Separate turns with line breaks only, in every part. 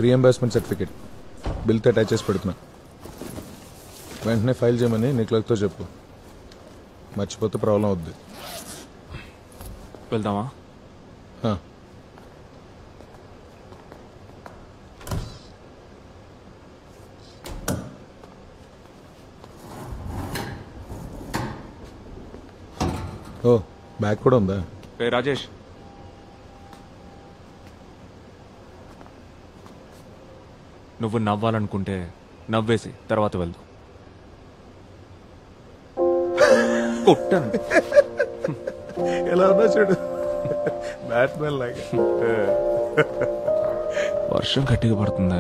Reimbursement certificate బిల్తో attach చేసి పెడుతున్నా వెంటనే ఫైల్ చేయమని నీ క్లర్క్తో చెప్పు మర్చిపోతే ప్రాబ్లం అవుద్ది
వెళ్దామా
హా. ఓ బ్యాగ్ కూడా ఉందా
రే రాజేష్ నువ్వు నవ్వాలనుకుంటే నవ్వేసి తర్వాత వెళ్దు కొట్టను
ఎలా ఉన్నా చూడు బ్యాట్మెన్ లాగా
వర్షం గట్టిగా పడుతుందా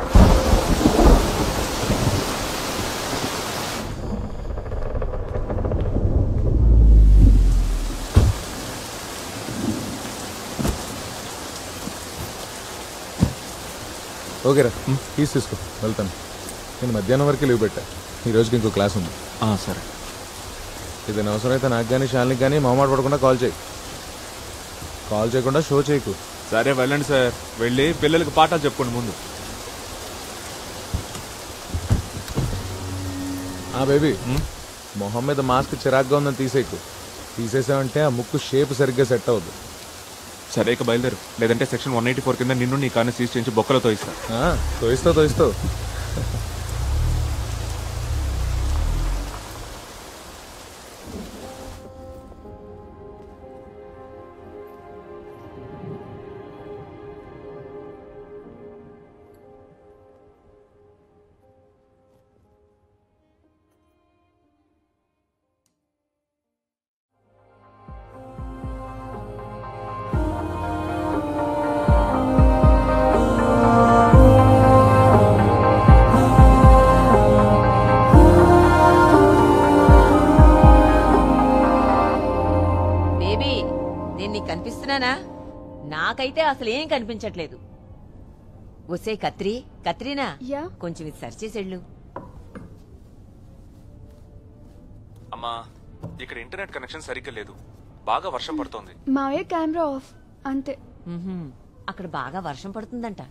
ఓకేరా కీస్ తీసుకో వెళ్తాను నేను మధ్యాహ్నం వరకు లీవ్ పెట్టా ఈ రోజుకి ఇంకో క్లాస్ ఉంది
ఆ, సరే
ఏదైనా అవసరం అయితే నాకు కానీ శాలినికి కానీ మొహమాట పడకుండా కాల్ చేయి కాల్ చేయకుండా షో చేయకు
సరే వెళ్ళండి సార్ వెళ్ళి పిల్లలకి పాఠాలు చెప్పుకోండి ముందు
ఆ బేబీ మొహం మీద మాస్క్ చిరాగ్గా ఉందని తీసేయకు తీసేసావంటే ఆ ముక్కు షేప్ సరిగ్గా సెట్ అవ్వదు
సరే ఇక బయలుదేరు లేదంటే సెక్షన్ వన్ ఎయిటీ ఫోర్ కింద నిన్ను నీ కాన్ని సీజ్ చేయించి బొక్కలతో ఇస్తా
ఆ, తోయిస్తావు తోయిస్తావు
బేబీ నేను నీకు కనిపిస్తున్నానా నాకైతే అసలు ఏం కనిపించట్లేదు ఒసే కత్రి కత్రీనా
యా
కొంచెం ఇది సర్చ్ చేసేళ్ళు
అమ్మా ఇక్కడ ఇంటర్నెట్ కనెక్షన్ సరిగ్గా లేదు బాగా వర్షం పడుతోంది
మావయ్య కెమెరా ఆఫ్ అంతే
మ్మ్హ్మ్. అక్కడ బాగా వర్షం పడుతుందంట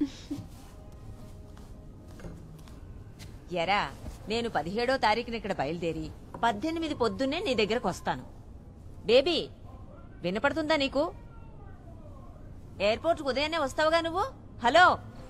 ఎరా నేను పదిహేడో తారీఖున ఇక్కడ బయలుదేరి పద్దెనిమిది పొద్దున్నే నీ దగ్గరకు వస్తాను బేబీ వినపడుతుందా నీకు ఎయిర్పోర్ట్కి ఉదయాన్నే వస్తావుగా నువ్వు హలో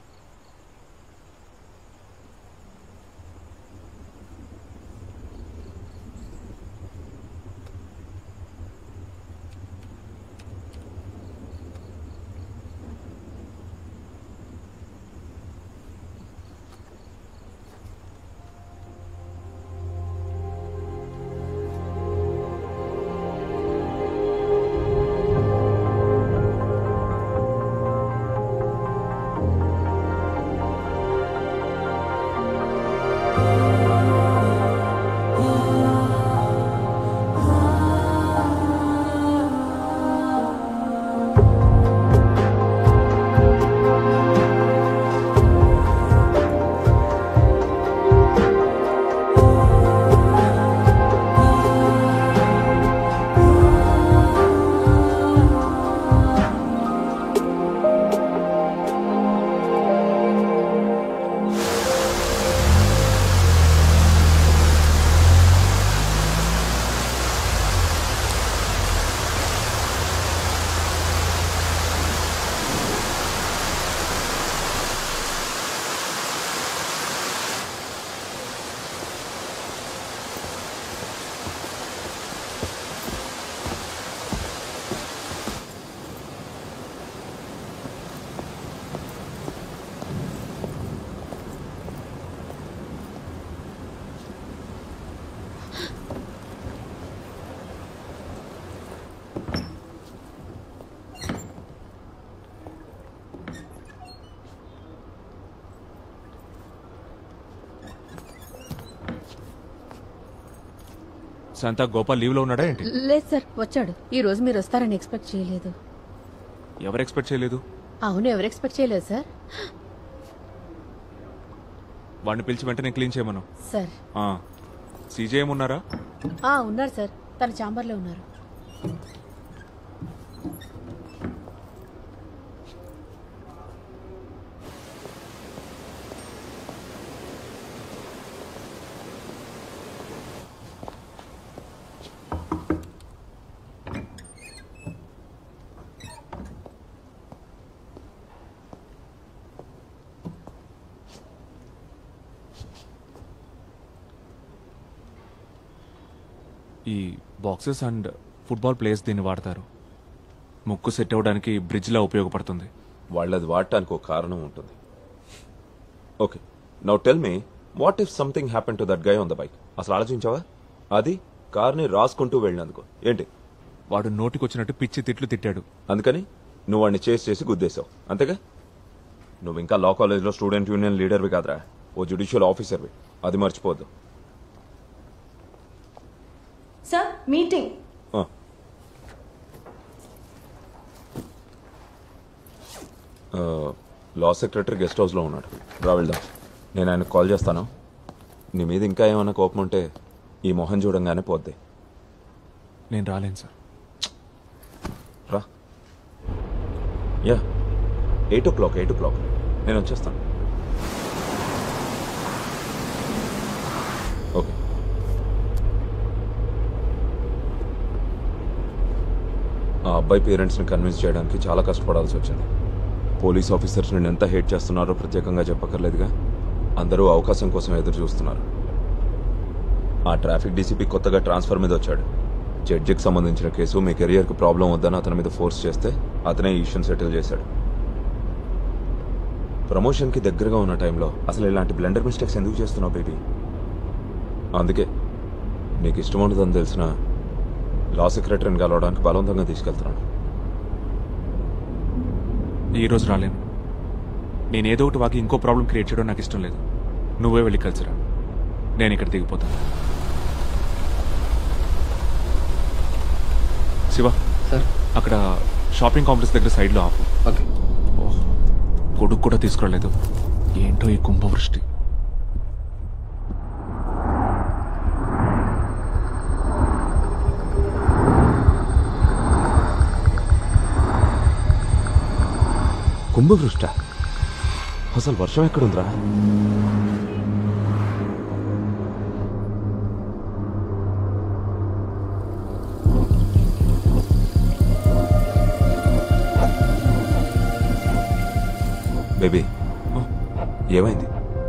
శాంతా గోపాల్ లీవ్ లో ఉన్నాడా ఏంటి
లేదు సార్ వచ్చాడు ఈ రోజు మీరు వస్తారని ఎక్స్పెక్ట్ చేయలేదు
ఎవరు ఎక్స్పెక్ట్ చేయలేదు
అవును ఎవరు ఎక్స్పెక్ట్ చేయలేదు సార్
వాడిని పిలిచి వెంటనే క్లీన్ చేయమను
సార్
ఆ. సీజే ఉన్నారా
ఆ ఉన్నారు సార్ తన చాంబర్లో ఉన్నారు
ఈ బాక్సెస్ అండ్ ఫుట్బాల్ ప్లేయర్స్ దీన్ని వాడతారు ముక్కు సెట్ అవ్వడానికి బ్రిడ్జ్లా ఉపయోగపడుతుంది
వాళ్ళది వాడటానికి ఒక కారణం ఉంటుంది okay now tell me what if something happen to that guy on the bike అసలు ఆలోచించావా అది కార్ని రాసుకుంటూ వెళ్ళినందుకు ఏంటి
వాడు నోటికొచ్చినట్టు పిచ్చి తిట్లు తిట్టాడు
అందుకని నువ్వు వాడిని చేసి చేసి గుద్దేశావు అంతేగా నువ్వు ఇంకా లా కాలేజ్లో స్టూడెంట్ యూనియన్ లీడర్వి కాదురా ఓ జుడిషియల్ ఆఫీసర్వి అది మర్చిపోద్దు
సార్ మీటింగ్
ఆ. ఆ, లా సెక్రటరీ గెస్ట్ హౌస్లో ఉన్నాడు రా వెళ్దాం నేను ఆయనకు కాల్ చేస్తాను నీ మీద ఇంకా ఏమైనా కోపం ఉంటే ఈ మొహం చూడంగానే పోద్ది
నేను రాలేను సార్
రా yeah eight o'clock eight o'clock నేను వచ్చేస్తాను ఓకే ఆ అబ్బాయి పేరెంట్స్ని కన్విన్స్ చేయడానికి చాలా కష్టపడాల్సి వచ్చింది పోలీస్ ఆఫీసర్స్ నేను ఎంత హేట్ చేస్తున్నారో ప్రత్యేకంగా చెప్పక్కర్లేదుగా అందరూ అవకాశం కోసం ఎదురు చూస్తున్నారు ఆ ట్రాఫిక్ డీసీపీ కొత్తగా ట్రాన్స్ఫర్ మీద వచ్చాడు జడ్జికి సంబంధించిన కేసు మీ కెరియర్కి ప్రాబ్లం వద్దని అతని మీద ఫోర్స్ చేస్తే అతనే ఈ ఇష్యూని సెటిల్ చేశాడు ప్రమోషన్కి దగ్గరగా ఉన్న టైంలో అసలు ఇలాంటి బ్లెండర్ మిస్టేక్స్ ఎందుకు చేస్తున్నావు బేబీ అందుకే నీకు ఇష్టం ఉండదని తెలిసిన లా సెక్రటరీని కలవడానికి బలవంతంగా తీసుకెళ్తున్నాను
ఈ రోజు రాలేను నేను ఏదో ఒకటి వాకి ఇంకో ప్రాబ్లం క్రియేట్ చేయడం నాకు ఇష్టం లేదు నువ్వే వెళ్ళి కలిసిరా నేను ఇక్కడ దిగిపోతాను శివ
సార్
అక్కడ షాపింగ్ కాంప్లెక్స్ దగ్గర సైడ్లో ఆపు
ఓకే
ఓహ్, కొడుకు కూడా తీసుకురాలేదు ఏంటో ఈ కుంభవృష్టి
కుంభవృష్ట అసలు వర్షం ఎక్కడుందిరా బేబీ ఏమైంది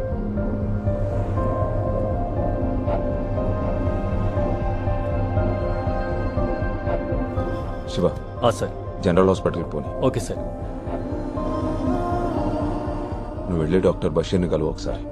శివ
సార్
జనరల్ హాస్పిటల్కి పోనీ
ఓకే సార్
నువ్వు వెళ్ళి డాక్టర్ బషీర్ని కలువు ఒకసారి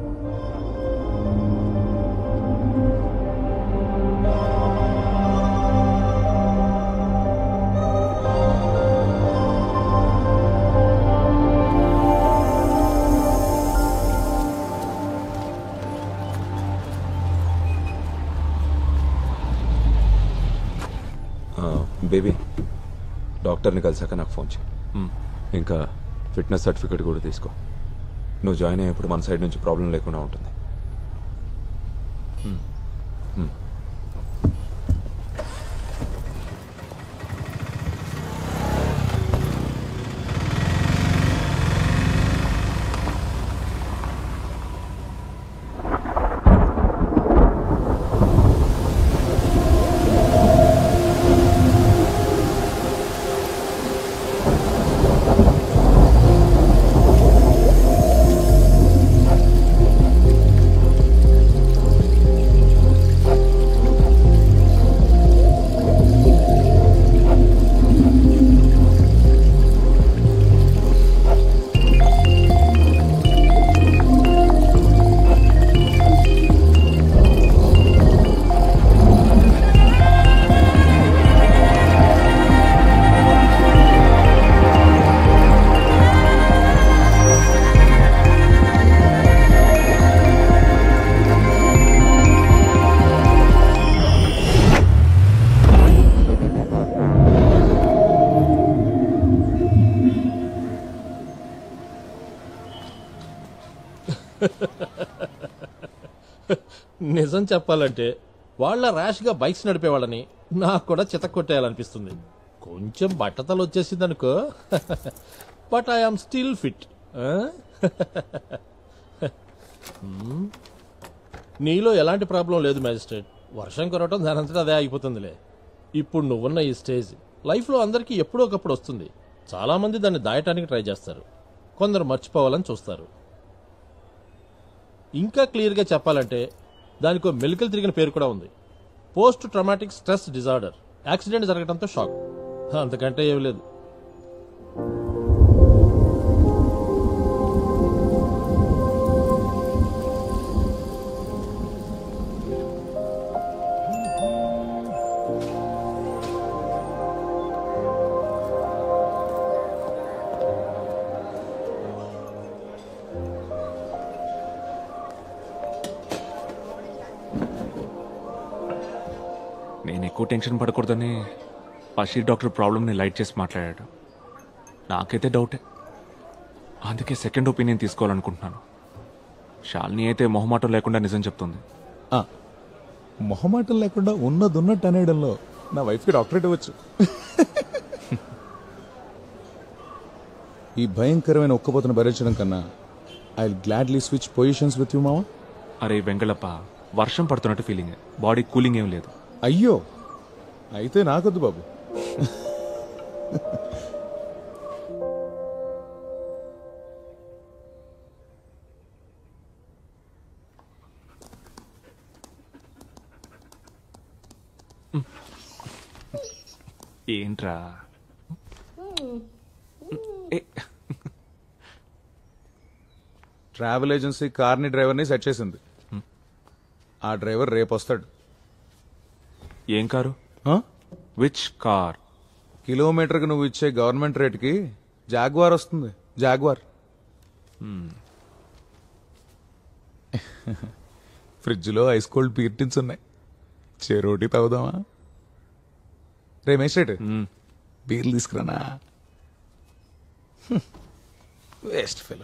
ఆ, బేబీ డాక్టర్ని కలిసాక నాకు ఫోన్ చేయి
మ్.
ఇంకా ఫిట్నెస్ సర్టిఫికేట్ కూడా తీసుకో నువ్వు జాయిన్ అయ్యేప్పుడు మన సైడ్ నుంచి ప్రాబ్లం లేకుండా ఉంటుంది మ్.
నిజం చెప్పాలంటే వాళ్ళ ర్యాష్గా బైక్స్ నడిపేవాళ్ళని నాకు కూడా చితక్కొట్టేయాలనిపిస్తుంది కొంచెం బట్టతలు వచ్చేసింది అనుకో బట్ ఐఎమ్ స్టిల్ ఫిట్ నీలో ఎలాంటి ప్రాబ్లం లేదు మ్యాజిస్ట్రేట్ వర్షం కురవటం దానంతటా అదే ఆగిపోతుందిలే ఇప్పుడు నువ్వున్న ఈ స్టేజ్ లైఫ్లో అందరికీ ఎప్పుడో ఒకప్పుడు వస్తుంది చాలామంది దాన్ని దాయటానికి ట్రై చేస్తారు కొందరు మర్చిపోవాలని చూస్తారు ఇంకా క్లియర్గా చెప్పాలంటే దానికి మెలికలు తిరిగిన పేరు కూడా ఉంది post traumatic stress disorder accident జరగడంతో షాక్ అంతకంటే ఏం లేదు
నేను ఎక్కువ టెన్షన్ పడకూడదని బషీర్ డాక్టర్ ప్రాబ్లమ్ని లైట్ చేసి మాట్లాడాడు నాకైతే డౌటే అందుకే సెకండ్ ఒపీనియన్ తీసుకోవాలనుకుంటున్నాను షాల్ని అయితే మొహమాటం లేకుండా నిజం చెప్తుంది
ఆ, మొహమాటం లేకుండా ఉన్నది ఉన్నట్టు అనేయడంలో నా వైఫ్కి డాక్టరేట్ ఇవ్వచ్చు ఈ భయంకరమైన ఒక్కపోతను భరించడం కన్నా I gladly switch positions with you మావా
అరే వెంగళప్ప వర్షం పడుతున్నట్టు ఫీలింగ్ బాడీ కూలింగ్ ఏం లేదు
అయ్యో అయితే నాకొద్దు బాబు
ఏంట్రా ఏ,
ట్రావెల్ ఏజెన్సీ కార్ని డ్రైవర్ని సెట్ చేసింది ఆ డ్రైవర్ రేపు వస్తాడు
ఏం కారు
ఆ?
విచ్ కార్
కిలోమీటర్కి నువ్వు ఇచ్చే గవర్నమెంట్ రేట్కి జాగ్వార్ వస్తుంది జాగ్వార్ ఫ్రిడ్జ్లో ఐస్ కోల్డ్ పీర్టిన్స్ ఉన్నాయి చెరోటి తాగుదామా రే మేస్ట్రేట్ బీర్లు తీసుకురానా వేస్ట్ ఫెలో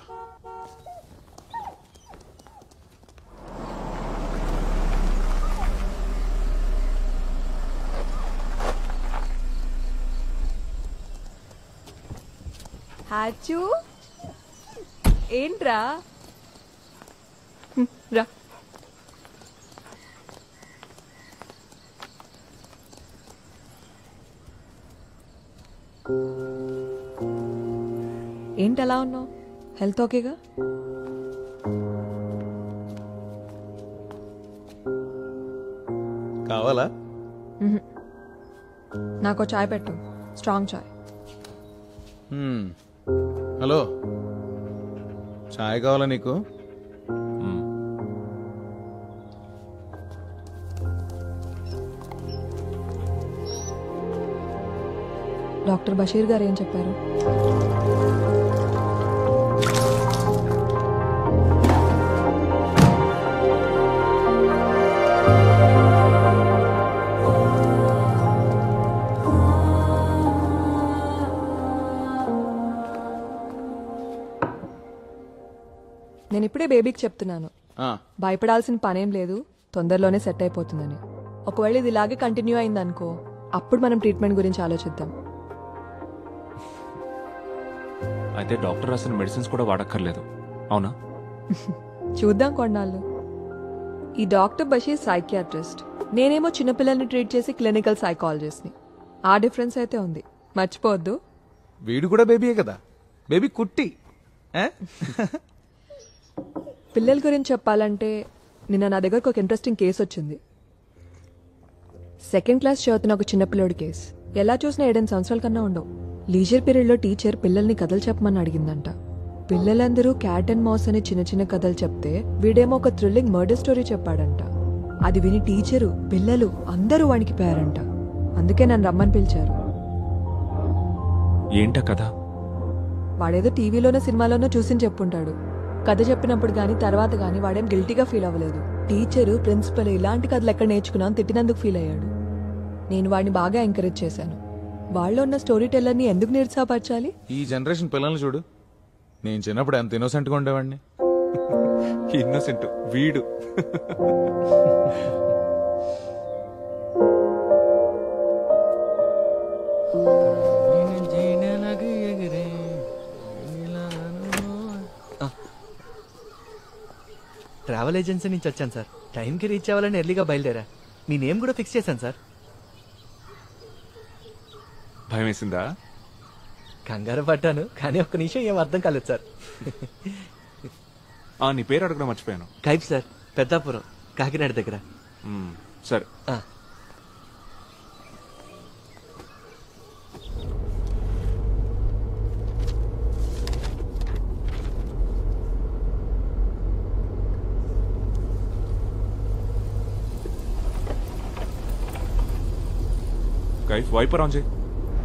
హ్యాచు ఏంట్రా హ్మ్, రా ఏంటి అలా ఉన్నావు హెల్త్ ఓకేగా
కావాలా
నాకు చాయ్ పెట్టు స్ట్రాంగ్ చాయ్
హ్మ్. హలో చాయ్ కావాలా నీకు
డాక్టర్ బషీర్ గారు ఏం చెప్పారు నేను ఇప్పుడే బేబీకి చెప్తున్నాను
ఆ,
భయపడాల్సిన పనేం లేదు తొందరలోనే సెట్ అయిపోతుందని ఒకవేళ ఇది ఇలాగే కంటిన్యూ అయిందనుకో అప్పుడు మనం ట్రీట్మెంట్ గురించి ఆలోచిద్దాం
అయితే డాక్టర్ రాసిన మెడిసిన్స్ కూడా వాడక్కర్లేదు అవునా
చూద్దాం కొన్నాళ్ళు ఈ డాక్టర్ బషీర్ సైకియాట్రిస్ట్ నేనేమో చిన్నపిల్లల్ని ట్రీట్ చేసి క్లినికల్ సైకాలజిస్ట్ని ఆ డిఫరెన్స్ అయితే ఉంది మర్చిపోవద్దు
వీడు కూడా బేబీయే కదా బేబీ కుట్టి ఏ?
పిల్లల గురించి చెప్పాలంటే నిన్న నా దగ్గరకు ఒక ఇంట్రెస్టింగ్ కేసు వచ్చింది సెకండ్ క్లాస్ చదువుతున్న ఒక చిన్నపిల్లడి కేసు ఎలా చూసినా ఏడెనిమిది సంవత్సరాల కన్నా ఉండవు లీజర్ పీరియడ్లో టీచర్ పిల్లల్ని కథలు చెప్పమని అడిగిందంట పిల్లలందరూ క్యాట్ అండ్ మౌస్ అని చిన్న చిన్న కథలు చెప్తే వీడేమో ఒక థ్రిల్లింగ్ మర్డర్ స్టోరీ చెప్పాడంట అది విని టీచరు పిల్లలు అందరూ వణికిపోయారంట అందుకే నన్ను రమ్మని పిలిచారు
ఏంటా కథ
వాడేదో టీవీలోనో సినిమాలోనో చూసి చెప్పుంటాడు కథ చెప్పినప్పుడు గానీ తర్వాత గానీ వాడేం గిల్టీగా ఫీల్ అవ్వలేదు టీచరు ప్రిన్సిపల్ ఇలాంటి కథలు ఎక్కడ నేర్చుకున్నా అని తిట్టినందుకు ఫీల్ అయ్యాడు నేను వాడిని బాగా ఎంకరేజ్ చేశాను వాళ్ళలో ఉన్న స్టోరీ టెల్లర్ని ఎందుకు నిరుత్సాహపరచాలి
ఈ జనరేషన్ పిల్లల్ని చూడు నేను చిన్నప్పుడు ఎంత ఇన్నోసెంట్గా ఉండేవాడిని
ఇన్నోసెంట్ వీడు
ట్రావెల్ ఏజెన్సీ నుంచి వచ్చాను సార్ టైంకి రీచ్ అవ్వాలని ఎర్లీగా బయలుదేరా మీ నేమ్ కూడా ఫిక్స్ చేశాను సార్
భయం వేసిందా
కంగారు పడ్డాను కానీ ఒక్క నిమిషం ఏం అర్థం కాలేదు సార్
ఆ నీ పేరు అడగడం మర్చిపోయాను
కైప్ సార్ పెద్దాపురం కాకినాడ దగ్గర
మ్మ్, సరే
ఆ,
కైఫ్ వైపర్ ఆన్ చేయి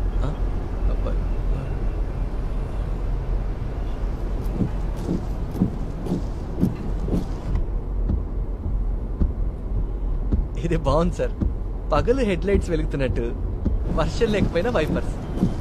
ఇది బాగుంది సార్ పగలు హెడ్ లైట్స్ వెలుగుతున్నట్టు వర్షం లేకపోయినా వైపర్స్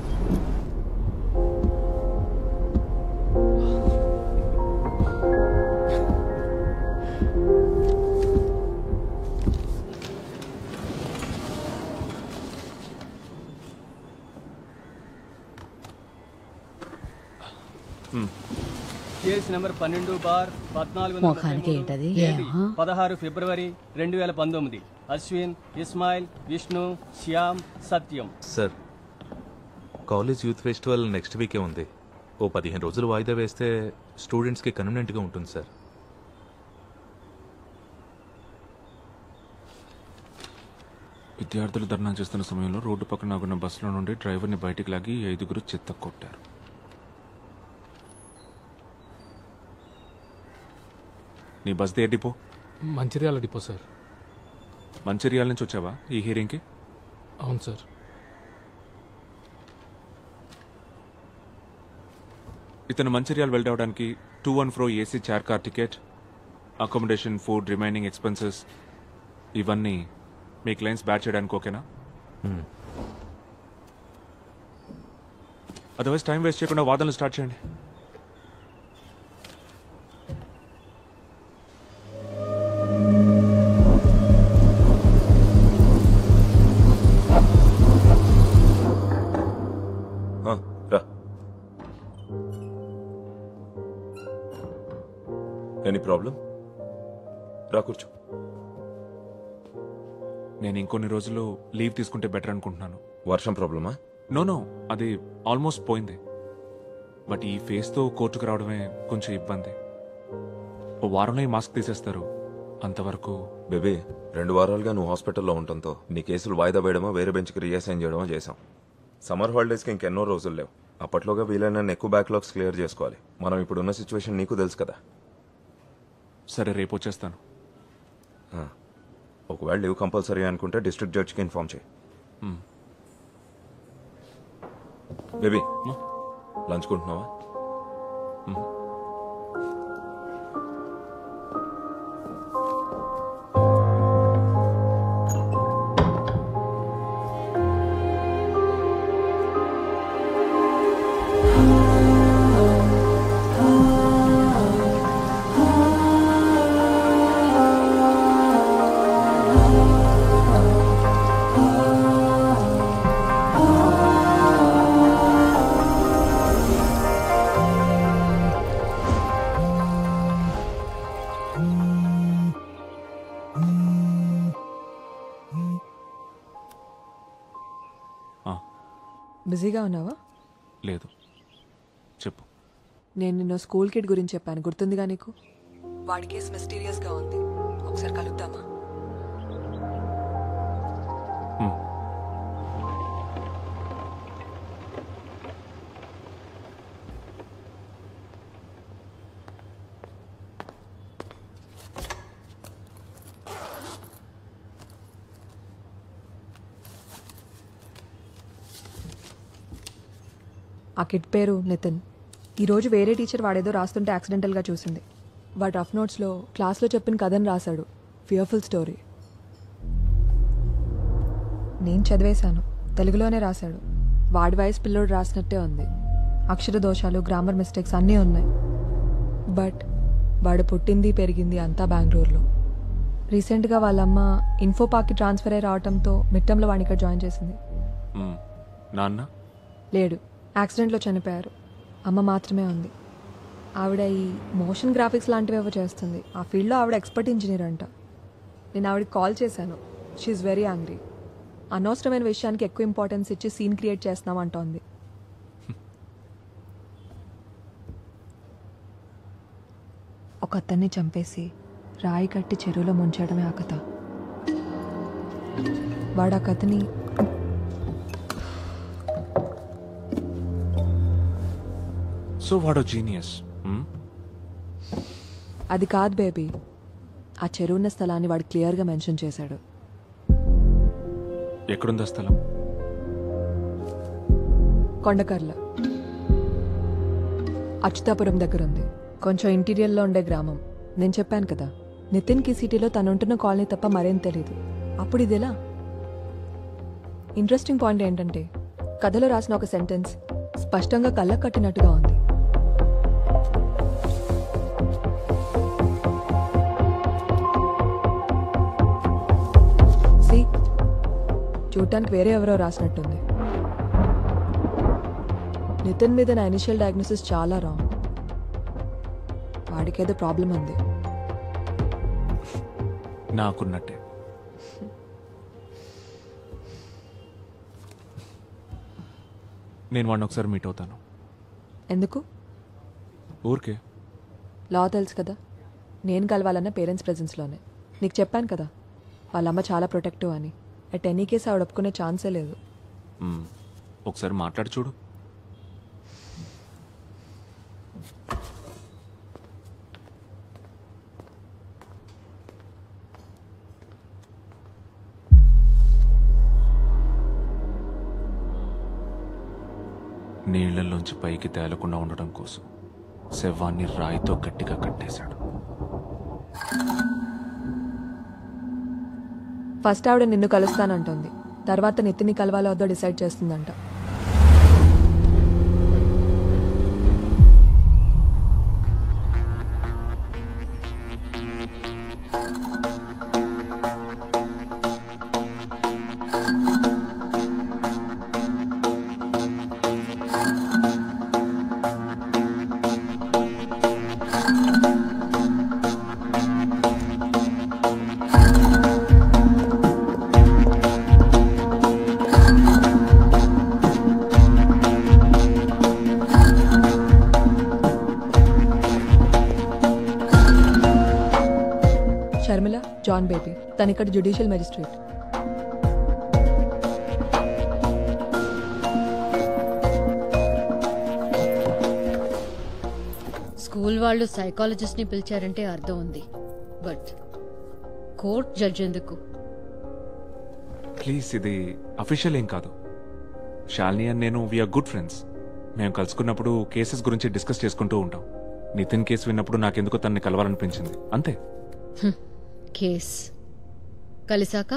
కేసు నెంబర్ పన్నెండు బార్ పద్నాలుగు
ముఖానికి ఏంటది? ఏమో.
పదహారు ఫిబ్రవరి రెండు వేల పంతొమ్మిది Ashwin Ismail Vishnu Shyam Satyam
sir college youth festival next వీకే ఉంది ఓ పదిహేను రోజులు వాయిదా వేస్తే స్టూడెంట్స్కి కన్వీనెంట్గా ఉంటుంది సార్
విద్యార్థులు ధర్నా చేస్తున్న సమయంలో రోడ్డు పక్కన ఆగున్న బస్సులో నుండి డ్రైవర్ని బయటికి లాగి ఐదుగురు చెత్త కొట్టారు నీ బస్ దే depot
Mancherial depot sir
Mancherial నుంచి వచ్చావా ఈ హీరింగ్కి
అవును సార్
ఇతను మంచిర్యాల వెళ్ళడానికి two one four AC chair car ticket accommodation food remaining expenses ఇవన్నీ మీ క్లయింట్స్ బ్యాచ్ చేయడానికి ఓకేనా అదర్వైజ్ టైం వేస్ట్ చేయకుండా వాదనలు స్టార్ట్ చేయండి
ఆ, రా ఎనీ ప్రాబ్లం రా కూర్చో
నేను ఇంకొన్ని రోజులు లీవ్ తీసుకుంటే బెటర్ అనుకుంటున్నాను
వర్షం ప్రాబ్లమా
నో నో అది ఆల్మోస్ట్ పోయింది బట్ ఈ ఫేస్తో కోర్టుకు రావడమే కొంచెం ఇబ్బంది ఓ వారంలో ఈ మాస్క్ తీసేస్తారు అంతవరకు
బేబీ రెండు వారాలుగా నువ్వు హాస్పిటల్లో ఉండటంతో నీ కేసులు వాయిదా వేయడమో వేరే బెంచ్కి రీఅసైన్ చేయడమో చేశాం సమ్మర్ హాలిడేస్కి ఇంకెన్నో రోజులు లేవు అప్పట్లోగా వీలైన ఎక్కువ బ్యాక్లాగ్స్ క్లియర్ చేసుకోవాలి మనం ఇప్పుడు ఉన్న సిచ్యువేషన్ నీకు తెలుసు కదా
సరే రేపు వచ్చేస్తాను
ఆ, ఒకవేళ లీవ్ కంపల్సరీ అనుకుంటే డిస్ట్రిక్ట్ జడ్జ్కి ఇన్ఫార్మ్ చేయి
మ్.
బేబీ
మ్.
లంచ్ కొంటున్నావా
ఆ,
బిజీగా ఉన్నావా
లేదు చెప్పు
నేను నిన్న స్కూల్ కిడ్ గురించి చెప్పాను గుర్తుందిగా నీకు వాడి కేసు మిస్టీరియస్గా ఉంది ఒకసారి కలుద్దామా
మ్.
ఆ కిడ్ పేరు నితిన్ ఈరోజు వేరే టీచర్ వాడేదో రాస్తుంటే యాక్సిడెంటల్గా చూసింది వాడు రఫ్ నోట్స్లో క్లాస్లో చెప్పిన కథను రాశాడు ఫియర్ఫుల్ స్టోరీ నేను చదివేశాను తెలుగులోనే రాశాడు వాడి వయసు పిల్లోడు రాసినట్టే ఉంది అక్షర దోషాలు గ్రామర్ మిస్టేక్స్ అన్నీ ఉన్నాయి బట్ వాడు పుట్టింది పెరిగింది అంతా బెంగళూరులో రీసెంట్గా వాళ్ళమ్మ ఇన్ఫో పార్క్కి ట్రాన్స్ఫర్ అయి రావడంతో మిట్టంలో వాడిని ఇక్కడ జాయిన్ చేసింది
మ్. నాన్న
లేడు యాక్సిడెంట్లో చనిపోయారు అమ్మ మాత్రమే ఉంది ఆవిడ ఈ మోషన్ గ్రాఫిక్స్ లాంటివి ఏవో చేస్తుంది ఆ ఫీల్డ్లో ఆవిడ ఎక్స్పర్ట్ ఇంజనీర్ అంట నేను ఆవిడకి కాల్ చేశాను షీఈ్ వెరీ యాంగ్రీ అనవసరమైన విషయానికి ఎక్కువ ఇంపార్టెన్స్ ఇచ్చి సీన్ క్రియేట్ చేస్తున్నాం అంటోంది ఒక అతన్ని చంపేసి రాయి కట్టి చెరువులో ముంచడమే ఆ కథ వాడు ఆ కథని
సో వాడో జీనియస్
అది కాదు బేబీ ఆ చెరువున్న స్థలాన్ని వాడు క్లియర్గా మెన్షన్ చేశాడు
ఎక్కడుందా స్థలం
కొండకర్ల అచ్యుతాపురం దగ్గర ఉంది కొంచెం ఇంటీరియర్లో ఉండే గ్రామం నేను చెప్పాను కదా నితిన్కి సిటీలో తను ఉంటున్న కాలనీ తప్ప మరేం తెలీదు అప్పుడు ఇదెలా ఇంట్రెస్టింగ్ పాయింట్ ఏంటంటే కథలో రాసిన ఒక సెంటెన్స్ స్పష్టంగా కళ్ళకు కట్టినట్టుగా ఉంది సి చూడటానికి వేరే ఎవరో రాసినట్టుంది నితిన్ మీద నా ఇనిషియల్ డయాగ్నోసిస్ చాలా రాంగ్ వాడికేదో ప్రాబ్లం ఉంది
నాకున్నట్టే నేను వాడిని ఒకసారి మీట్ అవుతాను
ఎందుకు
ఊరికే
లా తెలుసు కదా నేను కలవాలన్న పేరెంట్స్ ప్రెజెన్స్లోనే నీకు చెప్పాను కదా వాళ్ళమ్మ చాలా ప్రొటెక్టివ్ అని అట్ ఎనీ కేసు ఆవిడ ఒప్పుకునే ఛాన్సే లేదు
మ్మ్. ఒకసారి మాట్లాడి చూడు నీళ్లలోంచి పైకి తేలకుండా ఉండడం కోసం శవాన్ని రాయితో గట్టిగా కట్టేశాడు
ఫస్ట్ ఆవిడ నిన్ను కలుస్తానంటుంది తర్వాత నితిన్ని కలవాలో వద్దో డిసైడ్ చేస్తుందంట షర్మిల జాన్ బేబీ తను ఇక్కడ జ్యుడిషియల్ మెజిస్ట్రేట్
స్కూల్ వాళ్ళు సైకాలజిస్ట్ ని పిలిచారంటే అర్థం ఉంది బట్ కోర్ట్ జడ్జ్ ఎందుకు
ప్లీజ్ ఇది అఫీషియల్ ఏం కాదు శాలిని అండ్ నేను వీఆర్ గుడ్ ఫ్రెండ్స్ మేము కలుసుకున్నప్పుడు కేసెస్ గురించి డిస్కస్ చేసుకుంటూ ఉంటాం నితిన్ కేసు విన్నప్పుడు నాకెందుకో తనని కలవాలనిపించింది అంతే
కేస్ కలిసాక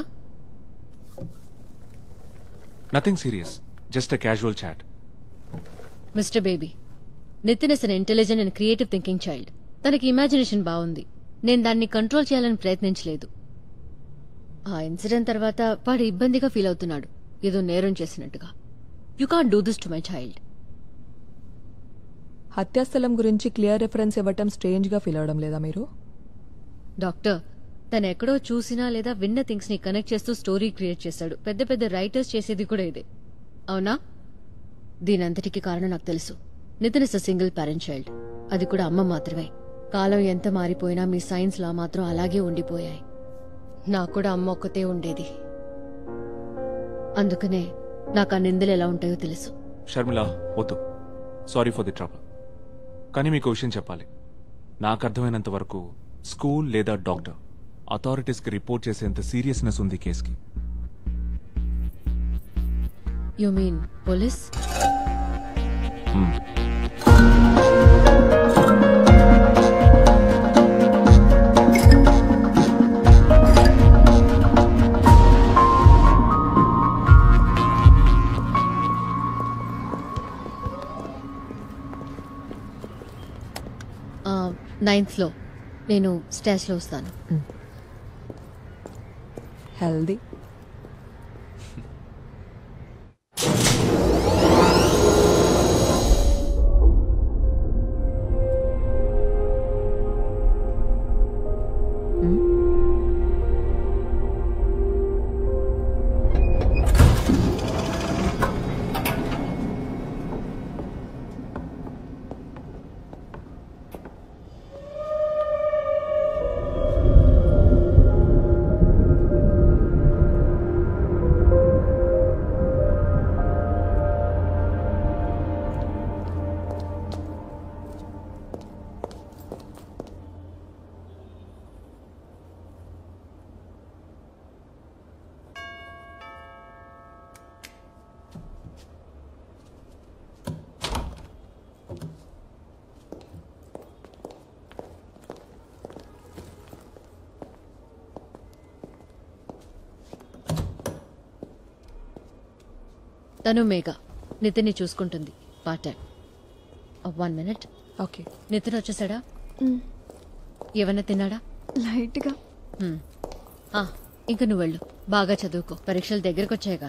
nothing serious just a casual chat
Mister Baby Nitin is an intelligent and creative thinking child తనకి ఇమాజినేషన్ బాగుంది నేను దాన్ని కంట్రోల్ చేయాలని ప్రయత్నించలేదు ఆ ఇన్సిడెంట్ తర్వాత వాడు ఇబ్బందిగా ఫీల్ అవుతున్నాడు ఏదో నేరం చేసినట్టుగా you can do this to my child
హత్యాస్థలం గురించి క్లియర్ రిఫరెన్స్ ఇవ్వటం స్ట్రేంజ్ గా ఫీల్ అవడం లేదా మీరు
డాక్టర్ తను ఎక్కడో చూసినా లేదా విన్న థింగ్స్ ని కనెక్ట్ చేస్తూ స్టోరీ క్రియేట్ చేశాడు పెద్ద పెద్ద రైటర్స్ చేసేది కూడా ఇదే అవునా దీనంతటికి కారణం నాకు తెలుసు Nitin is a single parent child అది కూడా అమ్మ మాత్రమే కాలం ఎంత మారిపోయినా మీ సైన్స్ లా మాత్రం అలాగే ఉండిపోయాయి నాకు కూడా అమ్మ ఒక్కతే ఉండేది అందుకనే నాకు ఆ నిందలు ఎలా ఉంటాయో తెలుసు
షర్మిల వద్దు సారీ ఫర్ ది ట్రబుల్ కానీ మీకు విషయం చెప్పాలి నాకు అర్థమైనంత వరకు స్కూల్ లేదా డాక్టర్ అథారిటీస్కి రిపోర్ట్ చేసేంత సీరియస్నెస్ ఉంది ఈ కేసుకి
యు మీన్ పోలీస్ నైన్త్ లో నేను స్టేజ్ లో వస్తాను
హెల్దీ
తను మేఘ నితిన్ని చూసుకుంటుంది part time one minute
okay
Nitin వచ్చేసాడా ఏమన్నా తిన్నాడా
లైట్గా
హ్మ్. ఆ, ఇంక నువ్వు వెళ్ళు బాగా చదువుకో పరీక్షలు దగ్గరకు వచ్చాయిగా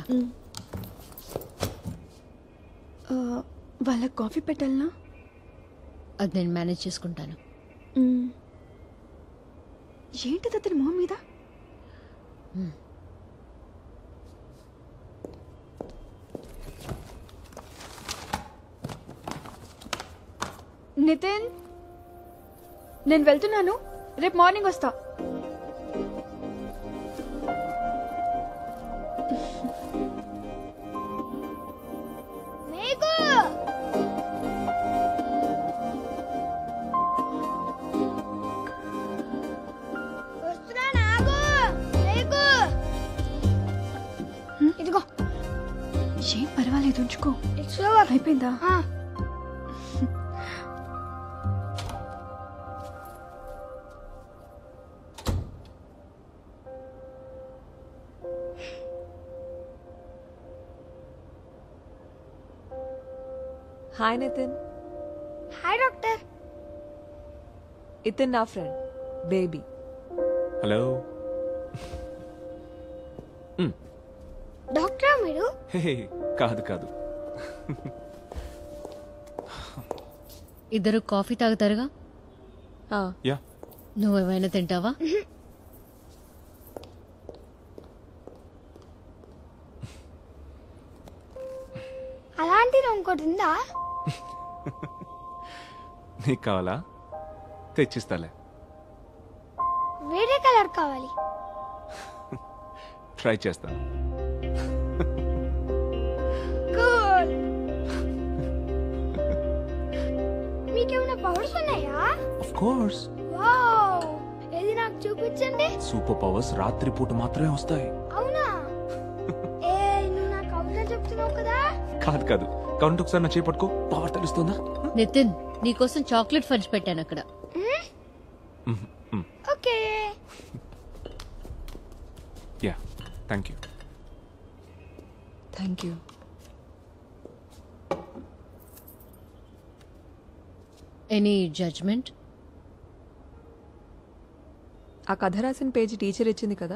ఆ, వాళ్ళకి కాఫీ పెట్టాలనా
అది నేను మేనేజ్ చేసుకుంటాను
మ్మ్. ఏంటిది అతని మొహం మీద నితిన్ నేను వెళ్తున్నాను రేపు మార్నింగ్ వస్తా ఇదిగో ఏం పర్వాలేదు ఉంచుకో అయిపోయిందా
హాయ్ నితిన్
హాయ్ డాక్టర్
ఇతన్ నా ఫ్రెండ్ బేబీ
హలో
డాక్టరా మీరు
హే కాదు కాదు
ఇద్దరు కాఫీ తాగుతారుగా
యా
నువ్వేమైనా తింటావా
అలాంటిది ఇంకోటి ఉందా
నీకు కావాలా తెచ్చిస్తాలే
వేరే కలర్ కావాలి
ట్రై చేస్తాను
కూల్ మీకేమైనా పవర్స్ ఉన్నాయా
ఆఫ్ కోర్స్
వావ్ ఏది నాకు చూపించండి
సూపర్ పవర్స్ రాత్రి పూట మాత్రమే వస్తాయి
అవునా ఏ నువ్వు నాకు అవునా చెప్తున్నావు కదా
కాదు కాదు కౌంట్ ఒకసారి నా చేపట్టుకో పవర్ తెలుస్తుందా
నితిన్ నీకోసం చాక్లెట్ ఫడ్జ్ పెట్టాను అక్కడ
okay
yeah thank you
thank you
any judgement
ఆ కథ రాసిన పేజీ టీచర్ ఇచ్చింది కదా